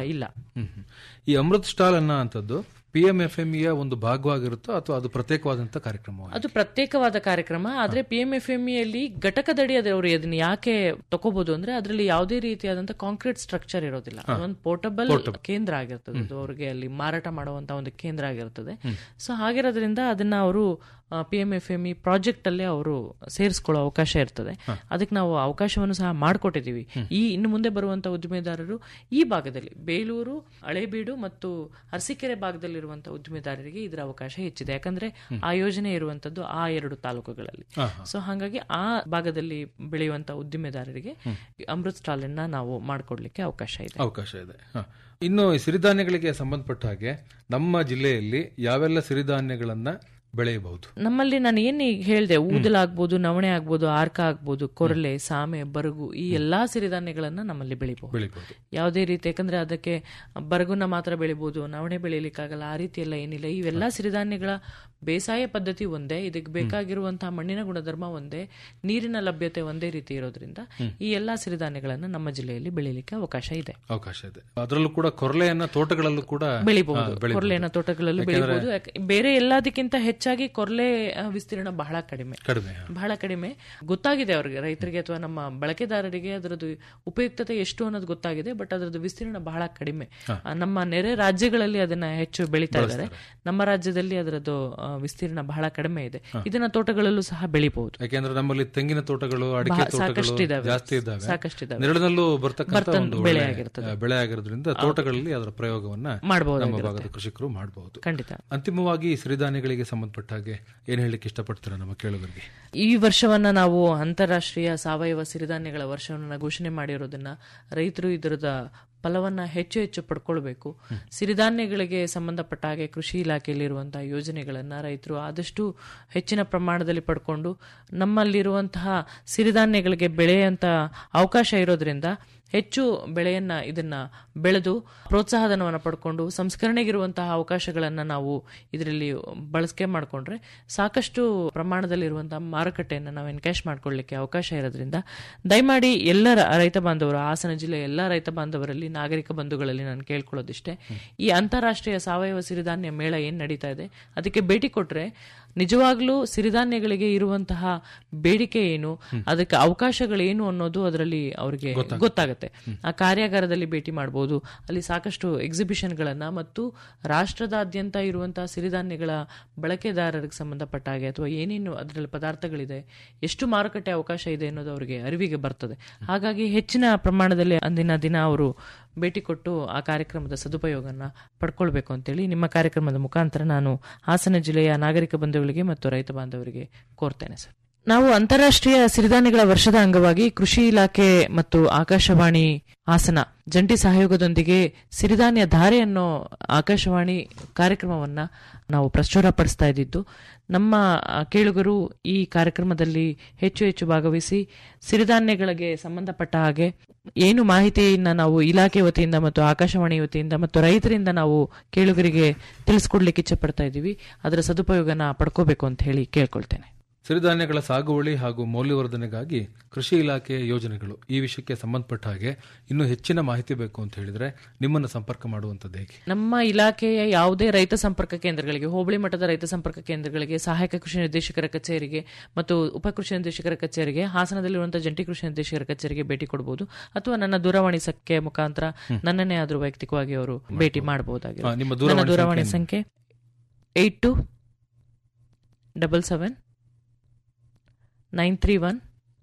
ಹ್ಮ್, ಹ್ಮ್. ಈ ಅಮೃತ್ ಸ್ಟಾಲ್ ಅನ್ನೋ ಅಂತದ್ದು ಪಿ ಎಂ ಎಫ್ ಎಂ ಒಂದು ಭಾಗವಾಗಿರುತ್ತೋ ಅಥವಾ ಅದು ಪ್ರತ್ಯೇಕವಾದಂತ ಕಾರ್ಯಕ್ರಮ ಅದು ಪ್ರತ್ಯೇಕವಾದ ಕಾರ್ಯಕ್ರಮ ಆದ್ರೆ ಪಿ ಎಂ ಎಫ್ ಎಂ ಅಲ್ಲಿ ಘಟಕದಡಿ ಅದು ಅವರು ಅದನ್ನ ಯಾಕೆ ತಗೋಬಹುದು ಅಂದ್ರೆ ಅದರಲ್ಲಿ ಯಾವುದೇ ರೀತಿಯಾದಂತ ಕಾಂಕ್ರೀಟ್ ಸ್ಟ್ರಕ್ಚರ್ ಇರೋದಿಲ್ಲ ಅದೊಂದು ಪೋರ್ಟಬಲ್ ಕೇಂದ್ರ ಆಗಿರ್ತದೆ ಅದು ಅವರಿಗೆ ಅಲ್ಲಿ ಮಾರಾಟ ಮಾಡುವಂತ ಒಂದು ಕೇಂದ್ರ ಆಗಿರ್ತದೆ ಸೊ ಹಾಗಿರೋದ್ರಿಂದ ಅದನ್ನ ಅವರು P M F M E project ಅಲ್ಲೇ ಅವರು ಸೇರಿಸ್ಕೊಳ್ಳೋ ಅವಕಾಶ ಇರ್ತದೆ ಅದಕ್ಕೆ ನಾವು ಅವಕಾಶವನ್ನು ಸಹ ಮಾಡಿಕೊಟ್ಟಿದ್ದೀವಿ ಈ ಇನ್ನು ಮುಂದೆ ಬರುವಂತ ಉದ್ದಿಮೆದಾರರು ಈ ಭಾಗದಲ್ಲಿ ಬೇಲೂರು ಹಳೇಬೀಡು ಮತ್ತು ಅರಸೀಕೆರೆ ಭಾಗದಲ್ಲಿರುವಂತ ಉದ್ದಿಮೆದಾರರಿಗೆ ಇದರ ಅವಕಾಶ ಹೆಚ್ಚಿದೆ ಯಾಕಂದ್ರೆ ಆ ಯೋಜನೆ ಇರುವಂತದ್ದು ಆ ಎರಡು ತಾಲೂಕುಗಳಲ್ಲಿ ಸೊ ಹಾಗಾಗಿ ಆ ಭಾಗದಲ್ಲಿ ಬೆಳೆಯುವಂತ ಉದ್ದಿಮೆದಾರರಿಗೆ ಅಮೃತ್ ಸ್ಟಾಲ್ ಅನ್ನ ನಾವು ಮಾಡಿಕೊಡ್ಲಿಕ್ಕೆ ಅವಕಾಶ ಇದೆ ಅವಕಾಶ ಇದೆ ಹ. ಇನ್ನು ಈ ಸಿರಿಧಾನ್ಯಗಳಿಗೆ ಸಂಬಂಧಪಟ್ಟ ಹಾಗೆ ನಮ್ಮ ಜಿಲ್ಲೆಯಲ್ಲಿ ಯಾವೆಲ್ಲ ಸಿರಿಧಾನ್ಯಗಳನ್ನ ಬೆಳೆಯಬಹುದು ನಮ್ಮಲ್ಲಿ ನಾನು ಏನ್ ಈಗ ಹೇಳ್ದೆ ಊದಲಾಗ್ಬೋದು ನವಣೆ ಆಗ್ಬೋದು ಆರ್ಕ ಆಗ್ಬೋದು ಕೊರಲೆ ಸಾಮೆ ಬರಗು ಈ ಎಲ್ಲಾ ಸಿರಿಧಾನ್ಯಗಳನ್ನ ನಮ್ಮಲ್ಲಿ ಬೆಳಿಬಹುದು ಬೆಳಿಬಹುದು ಯಾವುದೇ ರೀತಿ ಯಾಕಂದ್ರೆ ಅದಕ್ಕೆ ಬರಗುನ ಮಾತ್ರ ಬೆಳಿಬಹುದು ನವಣೆ ಬೆಳಿಲಿಕ್ಕಾಗಲ್ಲ ಆ ರೀತಿ ಎಲ್ಲ ಏನಿಲ್ಲ ಇವೆಲ್ಲ ಸಿರಿಧಾನ್ಯಗಳ ಬೇಸಾಯ ಪದ್ಧತಿ ಒಂದೇ ಇದಕ್ಕೆ ಬೇಕಾಗಿರುವಂತಹ ಮಣ್ಣಿನ ಗುಣಧರ್ಮ ಒಂದೇ ನೀರಿನ ಲಭ್ಯತೆ ಒಂದೇ ರೀತಿ ಇರೋದ್ರಿಂದ ಈ ಎಲ್ಲಾ ಸಿರಿಧಾನ್ಯಗಳನ್ನ ನಮ್ಮ ಜಿಲ್ಲೆಯಲ್ಲಿ ಬೆಳಿಲಿಕ್ಕೆ ಅವಕಾಶ ಇದೆ ಅವಕಾಶ ಇದೆ ಅದರಲ್ಲೂ ಕೂಡ ಕೊರಲೆಯನ್ನ ತೋಟಗಳಲ್ಲೂ ಕೂಡ ಬೆಳಿಬಹುದು ಹಾ, ಬೆಳಿಬಹುದು. ಕೊರ್ಲೆನ ತೋಟಗಳಲ್ಲೂ ಬೆಳಿಬಹುದು ಯಾಕೆ- ಬೇರೆ ಎಲ್ಲದಕ್ಕಿಂತ ಹೆಚ್ಚಾಗಿ ಕೊರ್ಲೆ ಆ, ವಿಸ್ತೀರ್ಣ ಬಹಳ ಕಡಿಮೆ ಕಡಿಮೆ ಹ. ಬಹಳ ಕಡಿಮೆ ಗೊತ್ತಾಗಿದೆ ಅವ್ರಿಗೆ ರೈತರಿಗೆ ಅಥವಾ ನಮ್ಮ ಬಳಕೆದಾರರಿಗೆ ಅದರದ್ದು ಉಪಯುಕ್ತತೆ ಎಷ್ಟು ಅನ್ನೋದು ಗೊತ್ತಾಗಿದೆ ಬಟ್ ಅದರದ್ದು ವಿಸ್ತೀರ್ಣ ಬಹಳ ಕಡಿಮೆ ಆ, ನಮ್ಮ ನೆರೆ ರಾಜ್ಯಗಳಲ್ಲಿ ಅದನ್ನ ಹೆಚ್ಚು ಬೆಳೀತಾ ಇದ್ದಾರೆ ನಮ್ಮ ರಾಜ್ಯದಲ್ಲಿ ಅದರದ್ದು ಆ, ವಿಸ್ತೀರ್ಣ ಬಹಳ ಕಡಿಮೆ ಇದೆ ಇದನ್ನ ತೋಟಗಳಲ್ಲೂ ಸಹ ಬೆಳಿಬಹುದು ಯಾಕೆಂದ್ರೆ ನಮ್ಮಲ್ಲಿ ತೆಂಗಿನ ತೋಟಗಳು ಅಡಿಕೆ ಬಹಳ ತೋಟಗಳು ಸಾಕಷ್ಟಿದಾವೆ. ಜಾಸ್ತಿ ಇದ್ದಾವೆ ಸಾಕಷ್ಟಿದಾವೆ. ನೆರಳಿನಲ್ಲೂ ಬರ್ತಕ್ಕಂಥ ಬರ್ತನ್ ಒಂದು ಬೆಳೆ ಒಳ್ಳೆ, ಆಗಿರ್ತದೆ. ಆ, ಬೆಳೆ ಆಗಿರೋದ್ರಿಂದ ತೋಟಗಳಲ್ಲಿ ಅದರ ಪ್ರಯೋಗವನ್ನ ಮಾಡಬಹುದಾಗಿರುತ್ತೆ. ನಮ್ಮ ಭಾಗದ ಕೃಷಿಕರು ಮಾಡಬಹುದು ಖಂಡಿತ ಅಂತಿಮವಾಗಿ ಈ ಸಿರಿಧಾನ್ಯಗಳಿಗೆ ಸಂಬಂಧಪಟ್ಟ ಹಾಗೆ ಏನ್ ಹೇಳಲಿಕ್ಕೆ ಇಷ್ಟಪಡ್ತೀರಾ ನಮ್ಮ ಕೇಳುಗರಿಗೆ ಈ ವರ್ಷವನ್ನ ನಾವು ಅಂತಾರಾಷ್ಟ್ರೀಯ ಸಾವಯವ ಸಿರಿಧಾನ್ಯಗಳ ವರ್ಷವನ್ನ ಘೋಷಣೆ ಮಾಡಿರೋದನ್ನ ರೈತರು ಇದರದ ಫಲವನ್ನ ಹೆಚ್ಚು ಹೆಚ್ಚು ಪಡ್ಕೊಳ್ಬೇಕು ಸಿರಿಧಾನ್ಯಗಳಿಗೆ ಸಂಬಂಧಪಟ್ಟ ಹಾಗೆ ಕೃಷಿ ಇಲಾಖೆಯಲ್ಲಿರುವಂತಹ ಯೋಜನೆಗಳನ್ನ ರೈತರು ಆದಷ್ಟು ಹೆಚ್ಚಿನ ಪ್ರಮಾಣದಲ್ಲಿ ಪಡ್ಕೊಂಡು ನಮ್ಮಲ್ಲಿರುವಂತಹ ಸಿರಿಧಾನ್ಯಗಳಿಗೆ ಬೆಳೆಯಂತ ಅವಕಾಶ ಇರೋದ್ರಿಂದ ಹೆಚ್ಚು ಬೆಳೆಯನ್ನ ಇದನ್ನ ಬೆಳೆದು ಪ್ರೋತ್ಸಾಹಧನವನ್ನು ಪಡ್ಕೊಂಡು ಸಂಸ್ಕರಣೆಗಿರುವಂತಹ ಅವಕಾಶಗಳನ್ನ ನಾವು ಇದರಲ್ಲಿ ಬಳಕೆ ಮಾಡಿಕೊಂಡ್ರೆ ಸಾಕಷ್ಟು ಪ್ರಮಾಣದಲ್ಲಿರುವಂತಹ ಮಾರುಕಟ್ಟೆಯನ್ನು ನಾವು ಎನ್ಕ್ಯಾಶ್ ಮಾಡ್ಕೊಳ್ಳಿಕ್ಕೆ ಅವಕಾಶ ಇರೋದ್ರಿಂದ ದಯಮಾಡಿ ಎಲ್ಲರ ರೈತ ಬಾಂಧವರು ಹಾಸನ ಜಿಲ್ಲೆಯ ಎಲ್ಲ ರೈತ ಬಾಂಧವರಲ್ಲಿ ನಾಗರಿಕ ಬಂಧುಗಳಲ್ಲಿ ನಾನು ಕೇಳ್ಕೊಳ್ಳೋದಿಷ್ಟೇ ಈ ಅಂತಾರಾಷ್ಟ್ರೀಯ ಸಾವಯವ ಸಿರಿಧಾನ್ಯ ಮೇಳ ಏನ್ ನಡೀತಾ ಇದೆ ಅದಕ್ಕೆ ಭೇಟಿ ಕೊಟ್ರೆ ನಿಜವಾಗ್ಲೂ ಸಿರಿಧಾನ್ಯಗಳಿಗೆ ಇರುವಂತಹ ಬೇಡಿಕೆ ಏನು ಅದಕ್ಕೆ ಅವಕಾಶಗಳೇನು ಅನ್ನೋದು ಅದರಲ್ಲಿ ಅವರಿಗೆ ಗೊತ್ತಾಗುತ್ತೆ ಆ ಕಾರ್ಯಾಗಾರದಲ್ಲಿ ಭೇಟಿ ಮಾಡಬಹುದು ಅಲ್ಲಿ ಸಾಕಷ್ಟು ಎಕ್ಸಿಬಿಷನ್ಗಳನ್ನ ಮತ್ತು ರಾಷ್ಟ್ರದಾದ್ಯಂತ ಇರುವಂತಹ ಸಿರಿಧಾನ್ಯಗಳ ಬಳಕೆದಾರರಿಗೆ ಸಂಬಂಧಪಟ್ಟ ಹಾಗೆ ಅಥವಾ ಏನೇನು ಅದರಲ್ಲಿ ಪದಾರ್ಥಗಳಿದೆ ಎಷ್ಟು ಮಾರುಕಟ್ಟೆ ಅವಕಾಶ ಇದೆ ಅನ್ನೋದು ಅವರಿಗೆ ಅರಿವಿಗೆ ಬರ್ತದೆ ಹಾಗಾಗಿ ಹೆಚ್ಚಿನ ಪ್ರಮಾಣದಲ್ಲಿ ಅಂದಿನ ದಿನ ಅವರು ಭೇಟಿ ಕೊಟ್ಟು ಆ ಕಾರ್ಯಕ್ರಮದ ಸದುಪಯೋಗನ ಪಡ್ಕೊಳ್ಬೇಕು ಅಂತೇಳಿ ನಿಮ್ಮ ಕಾರ್ಯಕ್ರಮದ ಮುಖಾಂತರ ನಾನು ಹಾಸನ ಜಿಲ್ಲೆಯ ನಾಗರಿಕ ಬಂಧುಗಳಿಗೆ ಮತ್ತು ರೈತ ಬಾಂಧವರಿಗೆ ಕೋರ್ತೇನೆ ಸರ್ ನಾವು ಅಂತಾರಾಷ್ಟ್ರೀಯ ಸಿರಿಧಾನ್ಯಗಳ ವರ್ಷದ ಅಂಗವಾಗಿ ಕೃಷಿ ಇಲಾಖೆ ಮತ್ತು ಆಕಾಶವಾಣಿ ಹಾಸನ ಜಂಟಿ ಸಹಯೋಗದೊಂದಿಗೆ ಸಿರಿಧಾನ್ಯ ಧಾರೆ ಅನ್ನೋ ಆಕಾಶವಾಣಿ ಕಾರ್ಯಕ್ರಮವನ್ನ ನಾವು ಪ್ರಚುರಪಡಿಸ್ತಾ ಇದ್ದಿದ್ದು ನಮ್ಮ ಆ, ಕೇಳುಗರು ಈ ಕಾರ್ಯಕ್ರಮದಲ್ಲಿ ಹೆಚ್ಚು ಹೆಚ್ಚು ಭಾಗವಹಿಸಿ ಸಿರಿಧಾನ್ಯಗಳಿಗೆ ಸಂಬಂಧಪಟ್ಟ ಹಾಗೆ ಏನು ಮಾಹಿತಿಯನ್ನ ನಾವು ಇಲಾಖೆ ವತಿಯಿಂದ ಮತ್ತು ಆಕಾಶವಾಣಿ ವತಿಯಿಂದ ಮತ್ತು ರೈತರಿಂದ ನಾವು ಕೇಳುಗರಿಗೆ ತಿಳಿಸ್ಕೊಡ್ಲಿಕ್ಕೆ ಇಚ್ಛೆ ಪಡ್ತಾ ಇದ್ದೀವಿ ಅದರ ಸದುಪಯೋಗನ ಪಡ್ಕೋಬೇಕು ಅಂತ ಹೇಳಿ ಕೇಳ್ಕೊಳ್ತೇನೆ ಸಿರಿಧಾನ್ಯಗಳ ಸಾಗುವಳಿ ಹಾಗೂ ಮೌಲ್ಯವರ್ಧನೆಗಾಗಿ ಕೃಷಿ ಇಲಾಖೆಯ ಯೋಜನೆಗಳು ಈ ವಿಷಯಕ್ಕೆ ಸಂಬಂಧಪಟ್ಟ ಹಾಗೆ ಇನ್ನೂ ಹೆಚ್ಚಿನ ಮಾಹಿತಿ ಬೇಕು ಅಂತ ಹೇಳಿದ್ರೆ ನಿಮ್ಮನ್ನು ಸಂಪರ್ಕ ಮಾಡುವಂತದ್ದು ಹೇಗೆ ನಮ್ಮ ಇಲಾಖೆಯ ಯಾವುದೇ ರೈತ ಸಂಪರ್ಕ ಕೇಂದ್ರಗಳಿಗೆ ಹೋಬಳಿ ಮಟ್ಟದ ರೈತ ಸಂಪರ್ಕ ಕೇಂದ್ರಗಳಿಗೆ ಸಹಾಯಕ ಕೃಷಿ ನಿರ್ದೇಶಕರ ಕಚೇರಿಗೆ ಮತ್ತು ಉಪ ಕೃಷಿ ನಿರ್ದೇಶಕರ ಕಚೇರಿಗೆ ಹಾಸನದಲ್ಲಿರುವಂತಹ ಜಂಟಿ ಕೃಷಿ ನಿರ್ದೇಶಕರ ಕಚೇರಿಗೆ ಭೇಟಿ ಕೊಡಬಹುದು ಅಥವಾ ನನ್ನ ದೂರವಾಣಿ ಸಂಖ್ಯೆ ಮುಖಾಂತರ ನನ್ನನ್ನೇ ಆದರೂ ವೈಯಕ್ತಿಕವಾಗಿ ಅವರು ಭೇಟಿ ಹಾ, ಮಾಡಬಹುದಾಗಿದೆ ನಿಮ್ಮ ನನ್ನ ದೂರವಾಣಿ ದೂರವಾಣಿ ಸಂಖ್ಯೆ ಸಂಖ್ಯೆ eight two double seven nine three one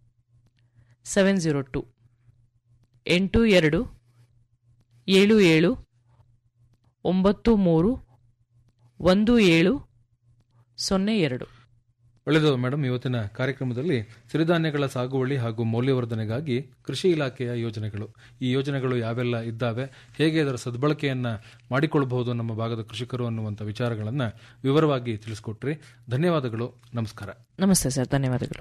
seven zero two ಎಂಟು ಎರಡು ಏಳು ಏಳು ಒಂಬತ್ತು ಮೂರು ಒಂದು ಏಳು ಸೊನ್ನೆ ಎರಡು ಒಳ್ಳೆಯದು ಮೇಡಮ್ ಇವತ್ತಿನ ಕಾರ್ಯಕ್ರಮದಲ್ಲಿ ಸಿರಿಧಾನ್ಯಗಳ ಸಾಗುವಳಿ ಹಾಗೂ ಮೌಲ್ಯವರ್ಧನೆಗಾಗಿ ಕೃಷಿ ಇಲಾಖೆಯ ಯೋಜನೆಗಳು ಈ ಯೋಜನೆಗಳು ಯಾವೆಲ್ಲ ಇದ್ದಾವೆ ಹೇಗೆ ಅದರ ಸದ್ಬಳಕೆಯನ್ನ ಮಾಡಿಕೊಳ್ಳಬಹುದು ನಮ್ಮ ಭಾಗದ ಕೃಷಿಕರು ಅನ್ನುವಂಥ ವಿಚಾರಗಳನ್ನ ವಿವರವಾಗಿ ತಿಳಿಸ್ಕೊಟ್ರಿ ಧನ್ಯವಾದಗಳು ನಮಸ್ಕಾರ ನಮಸ್ತೆ ಸರ್ ಧನ್ಯವಾದಗಳು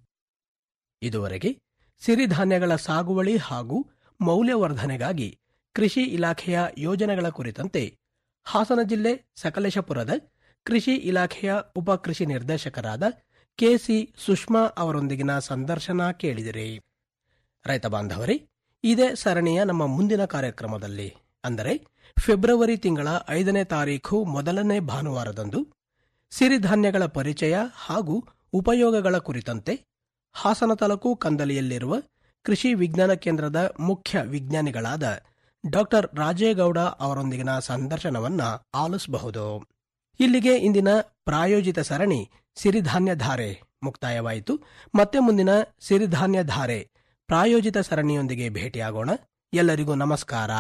ಇದುವರೆಗೆ ಸಿರಿಧಾನ್ಯಗಳ ಸಾಗುವಳಿ ಹಾಗೂ ಮೌಲ್ಯವರ್ಧನೆಗಾಗಿ ಕೃಷಿ ಇಲಾಖೆಯ ಯೋಜನೆಗಳ ಕುರಿತಂತೆ ಹಾಸನ ಜಿಲ್ಲೆ ಸಕಲೇಶಪುರದ ಕೃಷಿ ಇಲಾಖೆಯ ಉಪ ಕೃಷಿ ನಿರ್ದೇಶಕರಾದ ಕೆಸಿ ಸುಷ್ಮಾ ಅವರೊಂದಿಗಿನ ಸಂದರ್ಶನ ಕೇಳಿದಿರಿ ರೈತ ಬಾಂಧವರೇ ಇದೇ ಸರಣಿಯ ನಮ್ಮ ಮುಂದಿನ ಕಾರ್ಯಕ್ರಮದಲ್ಲಿ ಅಂದರೆ ಫೆಬ್ರವರಿ ತಿಂಗಳ ಐದನೇ ತಾರೀಖು ಮೊದಲನೇ ಭಾನುವಾರದಂದು ಸಿರಿಧಾನ್ಯಗಳ ಪರಿಚಯ ಹಾಗೂ ಉಪಯೋಗಗಳ ಕುರಿತಂತೆ ಹಾಸನ ತಾಲೂಕು ಕಂದಲಿಯಲ್ಲಿರುವ ಕೃಷಿ ವಿಜ್ಞಾನ ಕೇಂದ್ರದ ಮುಖ್ಯ ವಿಜ್ಞಾನಿಗಳಾದ ಡಾಕ್ಟರ್ ರಾಜೇಗೌಡ ಅವರೊಂದಿಗಿನ ಸಂದರ್ಶನವನ್ನ ಆಲಿಸಬಹುದು ಇಲ್ಲಿಗೆ ಇಂದಿನ ಪ್ರಾಯೋಜಿತ ಸರಣಿ ಸಿರಿಧಾನ್ಯ ಧಾರೆ ಮುಕ್ತಾಯವಾಯಿತು ಮತ್ತೆ ಮುಂದಿನ ಸಿರಿಧಾನ್ಯ ಧಾರೆ ಪ್ರಾಯೋಜಿತ ಸರಣಿಯೊಂದಿಗೆ ಭೇಟಿಯಾಗೋಣ ಎಲ್ಲರಿಗೂ ನಮಸ್ಕಾರ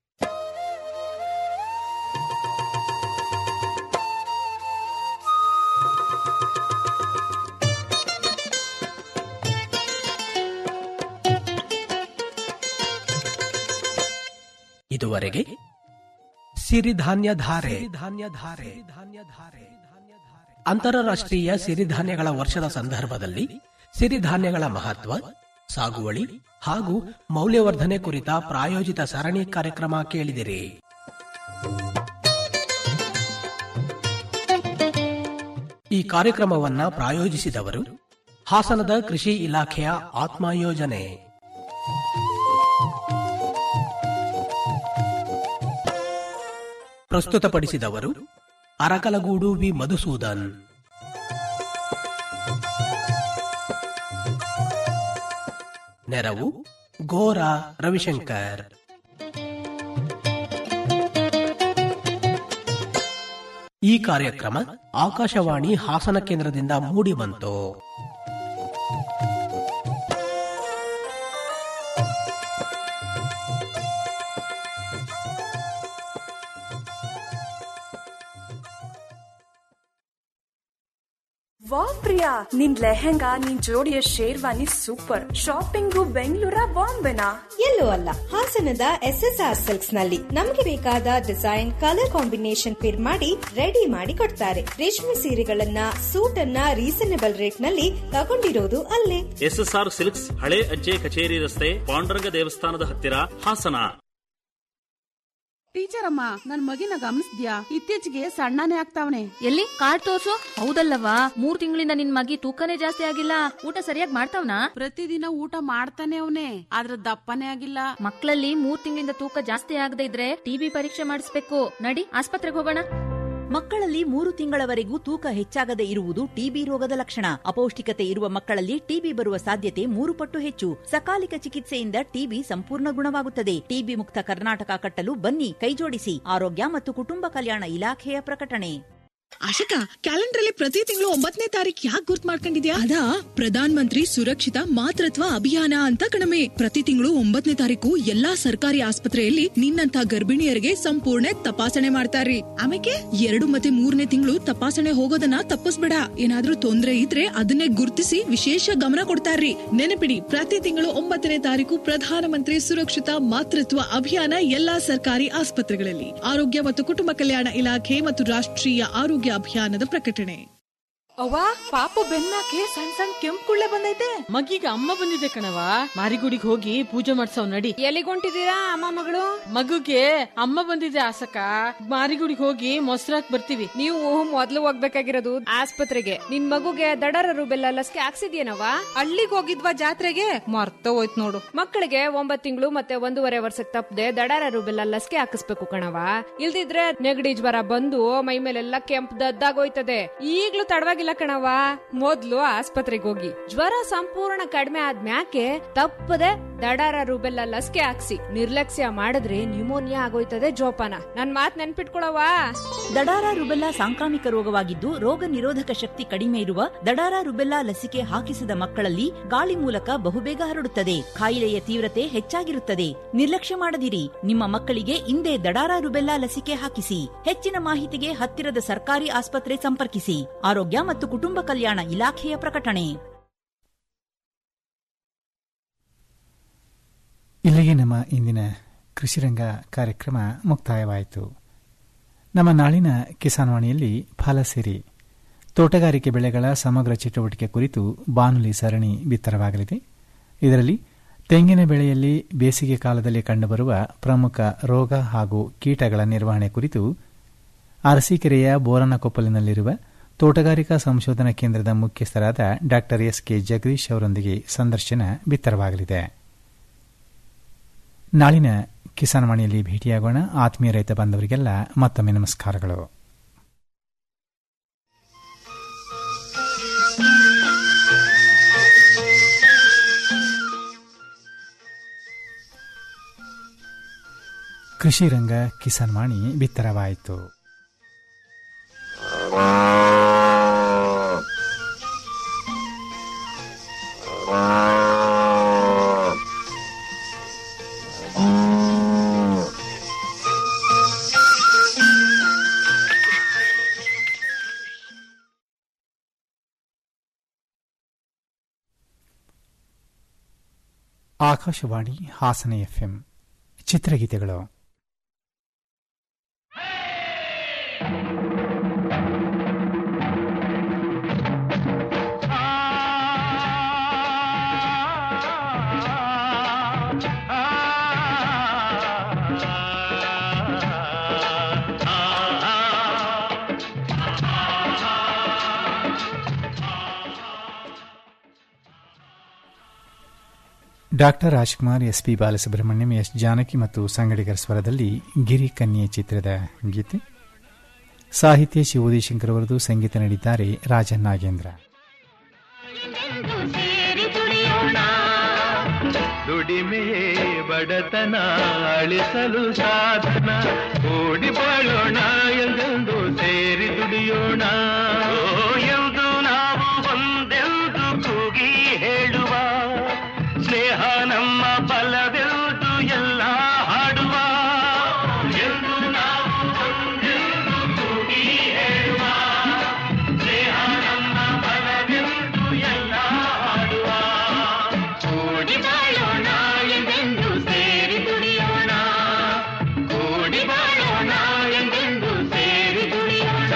ಇದುವರೆಗೆ ಸಿರಿಧಾನ್ಯ ಧಾರೆ ಧಾನ್ಯ ಧಾರೆ ಧಾನ್ಯ ಧಾರೆ ಅಂತಾರಾಷ್ಟ್ರೀಯ ಸಿರಿಧಾನ್ಯಗಳ ವರ್ಷದ ಸಂದರ್ಭದಲ್ಲಿ ಸಿರಿಧಾನ್ಯಗಳ ಮಹತ್ವ ಸಾಗುವಳಿ ಹಾಗೂ ಮೌಲ್ಯವರ್ಧನೆ ಕುರಿತ ಪ್ರಾಯೋಜಿತ ಸರಣಿ ಕಾರ್ಯಕ್ರಮ ಕೇಳಿದಿರಿ ಈ ಕಾರ್ಯಕ್ರಮವನ್ನ ಪ್ರಾಯೋಜಿಸಿದವರು ಹಾಸನದ ಕೃಷಿ ಇಲಾಖೆಯ ಆತ್ಮ ಯೋಜನೆ ಪ್ರಸ್ತುತಪಡಿಸಿದವರು ಅರಕಲಗೂಡು ವಿ ಮಧುಸೂದನ್ ನೆರವು ಗೋರಾ ರವಿಶಂಕರ್ ಈ ಕಾರ್ಯಕ್ರಮ ಆಕಾಶವಾಣಿ ಹಾಸನ ಕೇಂದ್ರದಿಂದ ಮೂಡಿಬಂತು ವಾ ಪ್ರಿಯಾ ನಿನ್ ಲೆಹೆಂಗಾ ನಿನ್ ಜೋಡಿಯ ಶೇರ್ವಾನಿ ಸೂಪರ್ ಶಾಪಿಂಗು ಬೆಂಗಳೂರ ಬಾಂಬೆನಾ ಎಲ್ಲೂ ಅಲ್ಲ ಹಾಸನದ ಎಸ್ ಎಸ್ ಆರ್ ಸಿಲ್ಕ್ಸ್ ನಲ್ಲಿ ನಮಗೆ ಬೇಕಾದ ಡಿಸೈನ್ ಕಲರ್ ಕಾಂಬಿನೇಷನ್ ಪಿರ್ ಮಾಡಿ ರೆಡಿ ಮಾಡಿ ಕೊಡ್ತಾರೆ ರೇಷ್ಮೆ ಸೀರೆಗಳನ್ನ ಸೂಟ್ ಅನ್ನ ರೀಸನೇಬಲ್ ರೇಟ್ ನಲ್ಲಿ ತಗೊಂಡಿರೋದು ಅಲ್ಲೇ ಎಸ್ಎಸ್ಆರ್ ಸಿಲ್ಕ್ಸ್ ಹಳೆ ಅಜ್ಜೆ ಕಚೇರಿ ರಸ್ತೆ ಪಾಂಡುರಂಗ ದೇವಸ್ಥಾನದ ಹತ್ತಿರ ಹಾಸನ ಟೀಚರ್ ಅಮ್ಮ ನನ್ ಮಗಿನ ಗಮನಿಸ್ದ್ಯಾ ಇತ್ತೀಚೆಗೆ ಸಣ್ಣನೇ ಆಗ್ತಾವನೆ ಎಲ್ಲಿ ಕಾರ್ಡ್ ತೋರ್ಸು ಹೌದಲ್ಲವಾ ಮೂರ್ ತಿಂಗಳಿಂದ ನಿನ್ ಮಗಿ ತೂಕನೇ ಜಾಸ್ತಿ ಆಗಿಲ್ಲ ಊಟ ಸರಿಯಾಗಿ ಮಾಡ್ತಾವ್ನಾ ಪ್ರತಿದಿನ ಊಟ ಮಾಡ್ತಾನೆ ಅವನೇ ಆದ್ರ ದಪ್ಪನೇ ಆಗಿಲ್ಲ ಮಕ್ಕಳಲ್ಲಿ ಮೂರ್ ತಿಂಗಳಿಂದ ತೂಕ ಜಾಸ್ತಿ ಆಗದೆ ಇದ್ರೆ ಟಿಬಿ ಪರೀಕ್ಷೆ ಮಾಡಿಸ್ಬೇಕು ನಡಿ ಆಸ್ಪತ್ರೆಗೆ ಹೋಗೋಣ ಮಕ್ಕಳಲ್ಲಿ ಮೂರು ತಿಂಗಳವರೆಗೂ ತೂಕ ಹೆಚ್ಚಾಗದೆ ಇರುವುದು ಟಿಬಿ ರೋಗದ ಲಕ್ಷಣ ಅಪೌಷ್ಟಿಕತೆ ಇರುವ ಮಕ್ಕಳಲ್ಲಿ ಟಿಬಿ ಬರುವ ಸಾಧ್ಯತೆ ಮೂರು ಪಟ್ಟು ಹೆಚ್ಚು ಸಕಾಲಿಕ ಚಿಕಿತ್ಸೆಯಿಂದ ಟಿಬಿ ಸಂಪೂರ್ಣ ಗುಣವಾಗುತ್ತದೆ ಟಿಬಿ ಮುಕ್ತ ಕರ್ನಾಟಕ ಕಟ್ಟಲು ಬನ್ನಿ ಕೈಜೋಡಿಸಿ ಆರೋಗ್ಯ ಮತ್ತು ಕುಟುಂಬ ಕಲ್ಯಾಣ ಇಲಾಖೆಯ ಪ್ರಕಟಣೆ ಆಶಿಕಾ ಕ್ಯಾಲೆಂಡರ್ ಅಲ್ಲಿ ಪ್ರತಿ ತಿಂಗಳು ಒಂಬತ್ತನೇ ತಾರೀಕು ಯಾಕೆ ಗುರ್ತ್ ಮಾಡ್ಕೊಂಡಿದ್ಯಾ ಅದಾ ಪ್ರಧಾನ್ ಮಂತ್ರಿ ಸುರಕ್ಷಿತ ಮಾತೃತ್ವ ಅಭಿಯಾನ ಅಂತ ಕಣಮೆ ಪ್ರತಿ ತಿಂಗಳು ಒಂಬತ್ತನೇ ತಾರೀಕು ಎಲ್ಲಾ ಸರ್ಕಾರಿ ಆಸ್ಪತ್ರೆಯಲ್ಲಿ ನಿನ್ನಂತ ಗರ್ಭಿಣಿಯರಿಗೆ ಸಂಪೂರ್ಣ ತಪಾಸಣೆ ಮಾಡ್ತಾರ್ರಿ ಆಮೇಲೆ ಎರಡು ಮತ್ತೆ ಮೂರನೇ ತಿಂಗಳು ತಪಾಸಣೆ ಹೋಗೋದನ್ನ ತಪ್ಪಿಸ್ಬೇಡ ಏನಾದ್ರೂ ತೊಂದ್ರೆ ಇದ್ರೆ ಅದನ್ನೇ ಗುರುತಿಸಿ ವಿಶೇಷ ಗಮನ ಕೊಡ್ತಾರ್ರಿ ನೆನಪಿಡಿ ಪ್ರತಿ ತಿಂಗಳು ಒಂಬತ್ತನೇ ತಾರೀಕು ಪ್ರಧಾನಮಂತ್ರಿ ಸುರಕ್ಷಿತ ಮಾತೃತ್ವ ಅಭಿಯಾನ ಎಲ್ಲಾ ಸರ್ಕಾರಿ ಆಸ್ಪತ್ರೆಗಳಲ್ಲಿ ಆರೋಗ್ಯ ಮತ್ತು ಕುಟುಂಬ ಕಲ್ಯಾಣ ಇಲಾಖೆ ಮತ್ತು ರಾಷ್ಟ್ರೀಯ ಆರೋಗ್ಯ ಅಭಿಯಾನದ ಪ್ರಕಟಣೆ ಅವ್ವ ಪಾಪು ಬೆನ್ನಾಕೆ ಸಣ್ಣ ಸಣ್ಣ ಕೆಂಪು ಕುಳ್ಳೆ ಬಂದೈತೆ ಮಗೀಗ ಅಮ್ಮ ಬಂದಿದೆ ಕಣವ ಮಾರಿಗುಡಿಗೆ ಹೋಗಿ ಪೂಜೆ ಮಾಡ್ಸವ್ ನಡಿ ಎಲ್ಲಿಗೊಂಟಿದ್ದೀರಾ ಅಮ್ಮ ಮಗಳು ಮಗುಗೆ ಅಮ್ಮ ಬಂದಿದೆ ಆಸಕ ಮಾರಿಗುಡಿಗೆ ಹೋಗಿ ಮೊಸರಾಕ್ ಬರ್ತೀವಿ ನೀವು ಮೊದ್ಲು ಹೋಗ್ಬೇಕಾಗಿರೋದು ಆಸ್ಪತ್ರೆಗೆ ನಿನ್ ಮಗುಗೆ ದಡರ ರುಬೆಲ್ಲ ಲಸಿಕೆ ಹಾಕ್ಸಿದ್ಯೇನವ ಅಲ್ಲಿಗೆ ಹೋಗಿದ್ವಾ ಜಾತ್ರೆಗೆ ಮರ್ತ ಹೋಯ್ತು ನೋಡು ಮಕ್ಕಳಿಗೆ ಒಂಬತ್ ತಿಂಗಳು ಮತ್ತೆ ಒಂದೂವರೆ ವರ್ಷಕ್ಕೆ ತಪ್ಪದೆ ದಡರ ರುಬೆಲ್ಲ ಲಸಿಕೆ ಹಾಕಿಸ್ಬೇಕು ಕಣವ ಇಲ್ದಿದ್ರೆ ನೆಗಡಿ ಜ್ವರ ಬಂದು ಮೈ ಮೇಲೆಲ್ಲ ಕೆಂಪು ದದ್ದಾಗೋಯ್ತದೆ ಈಗ್ಲೂ ತಡವಾಗಿಲ್ಲ ಕಣವ ಮೊದ್ಲು ಆಸ್ಪತ್ರೆಗೆ ಹೋಗಿ ಜ್ವರ ಸಂಪೂರ್ಣ ಕಡಿಮೆ ಆದ್ಮ್ಯಾಕೆ ತಪ್ಪದೆ ದಡಾರ ರುಬೆಲ್ಲ ಲಸಿಕೆ ಹಾಕ್ಸಿ ನಿರ್ಲಕ್ಷ್ಯ ಮಾಡಿದ್ರೆ ನ್ಯೂಮೋನಿಯಾ ಆಗೋಯ್ತದೆ ಜೋಪಾನ ನನ್ ಮಾತ್ ನೆನ್ಪಿಟ್ಕೊಳವ ದಡಾರ ರುಬೆಲ್ಲಾ ಸಾಂಕ್ರಾಮಿಕ ರೋಗವಾಗಿದ್ದು ರೋಗ ನಿರೋಧಕ ಶಕ್ತಿ ಕಡಿಮೆ ಇರುವ ದಡಾರ ರುಬೆಲ್ಲಾ ಲಸಿಕೆ ಹಾಕಿಸದ ಮಕ್ಕಳಲ್ಲಿ ಗಾಳಿ ಮೂಲಕ ಬಹುಬೇಗ ಹರಡುತ್ತದೆ ಕಾಯಿಲೆಯ ತೀವ್ರತೆ ಹೆಚ್ಚಾಗಿರುತ್ತದೆ ನಿರ್ಲಕ್ಷ್ಯ ಮಾಡದಿರಿ ನಿಮ್ಮ ಮಕ್ಕಳಿಗೆ ಇಂದೇ ದಡಾರ ರುಬೆಲ್ಲಾ ಲಸಿಕೆ ಹಾಕಿಸಿ ಹೆಚ್ಚಿನ ಮಾಹಿತಿಗೆ ಹತ್ತಿರದ ಸರ್ಕಾರಿ ಆಸ್ಪತ್ರೆ ಸಂಪರ್ಕಿಸಿ ಆರೋಗ್ಯ ಮತ್ತು ಕುಟುಂಬ ಕಲ್ಯಾಣ ಇಲಾಖೆಯ ಪ್ರಕಟಣೆ ಇಲ್ಲಿಗೆ ನಮ್ಮ ಇಂದಿನ ಕೃಷಿರಂಗ ಕಾರ್ಯಕ್ರಮ ಮುಕ್ತಾಯವಾಯಿತು ನಮ್ಮ ನಾಳಿನ ಕಿಸಾನ್ವಾಣಿಯಲ್ಲಿ ಫಲಸಿರಿ ತೋಟಗಾರಿಕೆ ಬೆಳೆಗಳ ಸಮಗ್ರ ಚಟುವಟಿಕೆ ಕುರಿತು ಬಾನುಲಿ ಸರಣಿ ಬಿತ್ತರವಾಗಲಿದೆ ಇದರಲ್ಲಿ ತೆಂಗಿನ ಬೆಳೆಯಲ್ಲಿ ಬೇಸಿಗೆ ಕಾಲದಲ್ಲಿ ಕಂಡುಬರುವ ಪ್ರಮುಖ ರೋಗ ಹಾಗೂ ಕೀಟಗಳ ನಿರ್ವಹಣೆ ಕುರಿತು ಅರಸೀಕೆರೆಯ ಬೋರನಕೊಪ್ಪಲಿನಲ್ಲಿರುವ ತೋಟಗಾರಿಕಾ ಸಂಶೋಧನಾ ಕೇಂದ್ರದ ಮುಖ್ಯಸ್ಥರಾದ ಡಾ ಎಸ್ ಕೆ ಜಗದೀಶ್ ಅವರೊಂದಿಗೆ ಸಂದರ್ಶನ ಬಿತ್ತರವಾಗಲಿದೆ ನಾಳಿನ ಕಿಸಾನ್ ವಾಣಿಯಲ್ಲಿ ಭೇಟಿಯಾಗೋಣ ಆತ್ಮೀಯ ರೈತ ಬಾಂಧವರಿಗೆಲ್ಲ ಮತ್ತೊಮ್ಮೆ ನಮಸ್ಕಾರಗಳು ಕೃಷಿ ರಂಗ ಕಿಸಾನ್ ವಾಣಿ ಬಿತ್ತರವಾಯಿತು ಆಕಾಶವಾಣಿ ಹಾಸನ ಎಫ್ಎಂ ಚಿತ್ರಗೀತೆಗಳು doctor Rajkumar S P Balasubrahmanyam S Janaki ಮತ್ತು ಸಂಗಡಿಗರ ಸ್ವರದಲ್ಲಿ ಗಿರಿ ಕನ್ಯೆ ಚಿತ್ರದ ಗೀತೆ ಸಾಹಿತ್ಯ ಶಿವೋದಿ ಶಂಕರ್ ಅವರದು ಸಂಗೀತ ನೀಡಿದ್ದಾರೆ ರಾಜನ್ ನಾಗೇಂದ್ರ ದುಡಿಮೆಯೇ ಬಡತನ ಅಳಿಸಲು ಸಾಧನ ಓಡಿ ಬಾಳೋಣ ಎಂದೆಂದು ಸೇರಿ ದುಡಿಯೋಣ ಓ, ಎಂದು ನಾವು ಒಂದೆಂದು ಕೂಗಿ ಹೇಳುವ ಸ್ನೇಹ ನಮ್ಮ ಬಲವೆಂದು ಎಲ್ಲ ಹಾಡುವ ಎಂದು ನಾವು ಒಂದೆಂದು ಕೂಗಿ ಹೇಳುವ ಸ್ನೇಹ ನಮ್ಮ ಬಲವೆಂದು ಎಲ್ಲ ಹಾಡುವ ಕೂಡಿ ಬಾಳೋಣ ಎಂದೆಂದು ಸೇರಿ ದುಡಿಯೋಣ ಕೂಡಿ ಬಾಳೋಣ ಎಂದೆಂದು ಸೇರಿ ದುಡಿಯೋಣ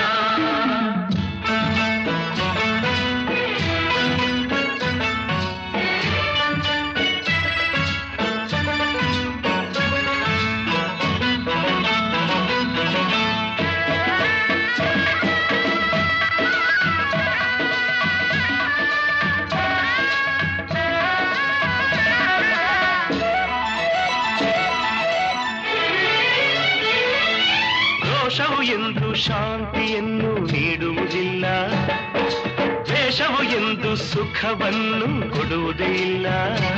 ರೋಷವು ಎಂದು ಶಾಂತಿಯನ್ನು ನೀಡುವುದಿಲ್ಲ ದ್ವೇಷವು ಎಂದು ಸುಖವನ್ನು ಕೊಡುವುದೇ ಇಲ್ಲ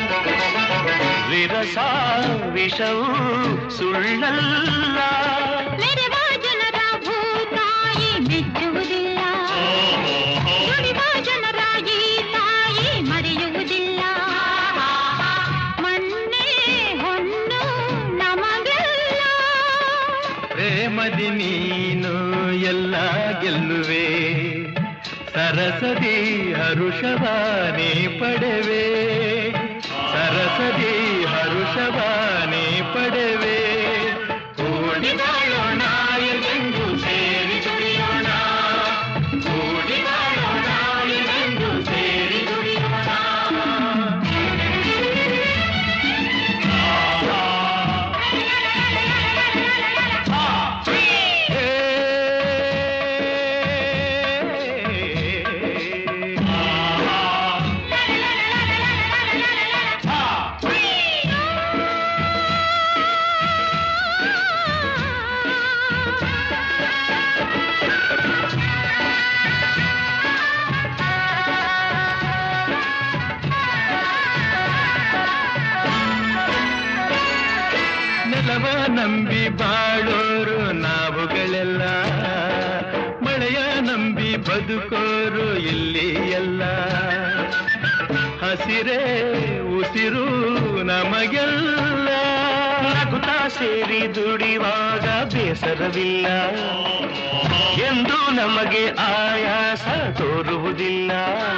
ವಿರಸ ವಿಷವು ಸುಳ್ಳಲ್ಲ ಮೆರೆವ ಜನರ ಭೂತಾಯಿ ಮೆಚ್ಚುವುದಿಲ್ಲ ದುಡಿವ ಜನರ ಈ ತಾಯಿ ಮರೆಯುವುದಿಲ್ಲ ಮಣ್ಣೆ ಹೊನ್ನು ನಮಗೆಲ್ಲ ಪ್ರೇಮದಿ ನೀನು ಎಲ್ಲ ಗೆಲ್ಲುವೆ ಸರಸದಿ ಹರುಷವಾನೇ ಪಡೆವೆ ಸರಸದಿ ಹರುಷವಾನೇ ಪಡೆವೆ ಕೂಡಿ ಬಾಳೋಣ ಎಂದೆಂದು ಸೇರಿ ದುಡಿಯೋಣ ಕೂಡಿ ಬಾಳೋಣ ಎಂದೆಂದು ಸೇರಿ ದುಡಿಯೋಣ ನೆಲವ ನಂಬಿ ಬಾಳೋರು ನಾವುಗಳೆಲ್ಲ ಮಳೆಯ ನಂಬಿ ಬದುಕೋರು ಇಲ್ಲಿ ಎಲ್ಲ ಹಸಿರೇ ಉಸಿರು ನಮಗೆಲ್ಲ ನಗುತ್ತಾ ಸೇರಿ ದುಡಿವಾಗ ಬೇಸರವಿಲ್ಲ ಎಂದು ನಮಗೆ ಆಯಾಸ ತೋರುವುದಿಲ್ಲ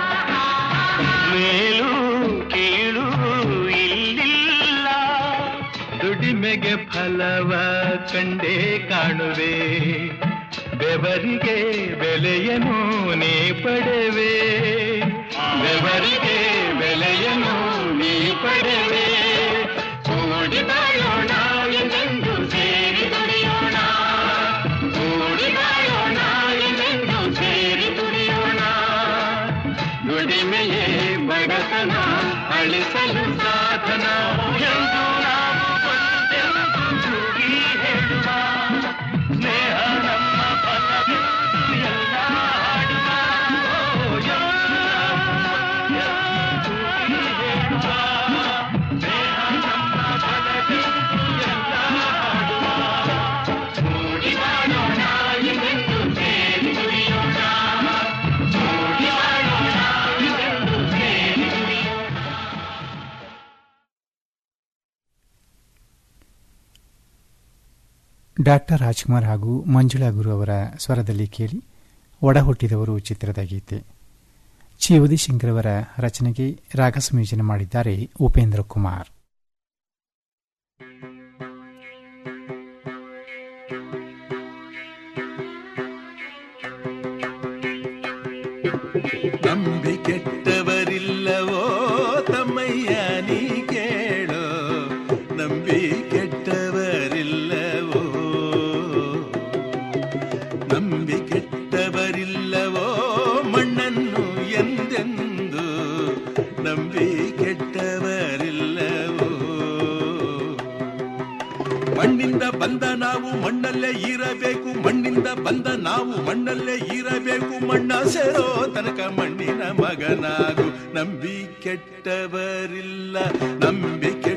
ಮೇಲು ಕೀಳು ಇಲ್ಲಿಲ್ಲ ದುಡಿಮೆಗೆ ಫಲವ ಕಂಡೇ ಕಾಣುವೆ ಬೆವರಿಗೆ ಬೆಲೆಯನು ನೀ ಪಡೆವೆ ಬೆವರಿಗೆ ಬೆಲೆಯನು ನೀ ಪಡೆವೆ ಕೂಡಿ ಬಾಳೋಣ ಎಂದೆಂದು ಸೇರಿ ದುಡಿಯೋಣ ಕೂಡಿ ಬಾಳೋಣ ಎಂದೆಂದು ಸೇರಿ ದುಡಿಯೋಣ ದುಡಿಮೆಯೇ ಬಡತನ ಅಳಿಸಲು ಸಾಧನ ಎಂದು ನಾವು ಡಾಕ್ಟರ್ ರಾಜ್ಕುಮಾರ್ ಹಾಗೂ ಮಂಜುಳಾ ಗುರು ಅವರ ಸ್ವರದಲ್ಲಿ ಕೇಳಿ ಒಡ ಹುಟ್ಟಿದವರು ಚಿತ್ರದ ಗೀತೆ ಚಿ ಉದಿಶಂಕರ್ ಅವರ ರಚನೆಗೆ ರಾಗ ಸಂಯೋಜನೆ ಮಾಡಿದ್ದಾರೆ ಉಪೇಂದ್ರ ಕುಮಾರ್ ನಂಬಿ ಕೆಟ್ಟವರಿಲ್ಲವೋ ತಮ್ಮಯ್ಯ ನೀ ಕೇಳೋ ನಂಬಿ ಕೆಟ್ಟವರಿಲ್ಲವೋ ನಂಬಿ ಕೆಟ್ಟವರಿಲ್ಲವೋ ಮಣ್ಣನ್ನು ಎಂದೆಂದು ನಂಬಿ ಕೆಟ್ಟವರಿಲ್ಲವೋ ಮಣ್ಣಿಂದ ಬಂದ ನಾವು ಮಣ್ಣಲ್ಲೇ ಇರಬೇಕು ಮಣ್ಣಿಂದ ಬಂದ ನಾವು ಮಣ್ಣಲ್ಲೇ ಇರಬೇಕು ಮಣ್ಣ ಸೇರೋ ತನಕ ಮಣ್ಣಿನ ಮಗನಾಗು ನಂಬಿ ಕೆಟ್ಟವರಿಲ್ಲ ನಂಬಿ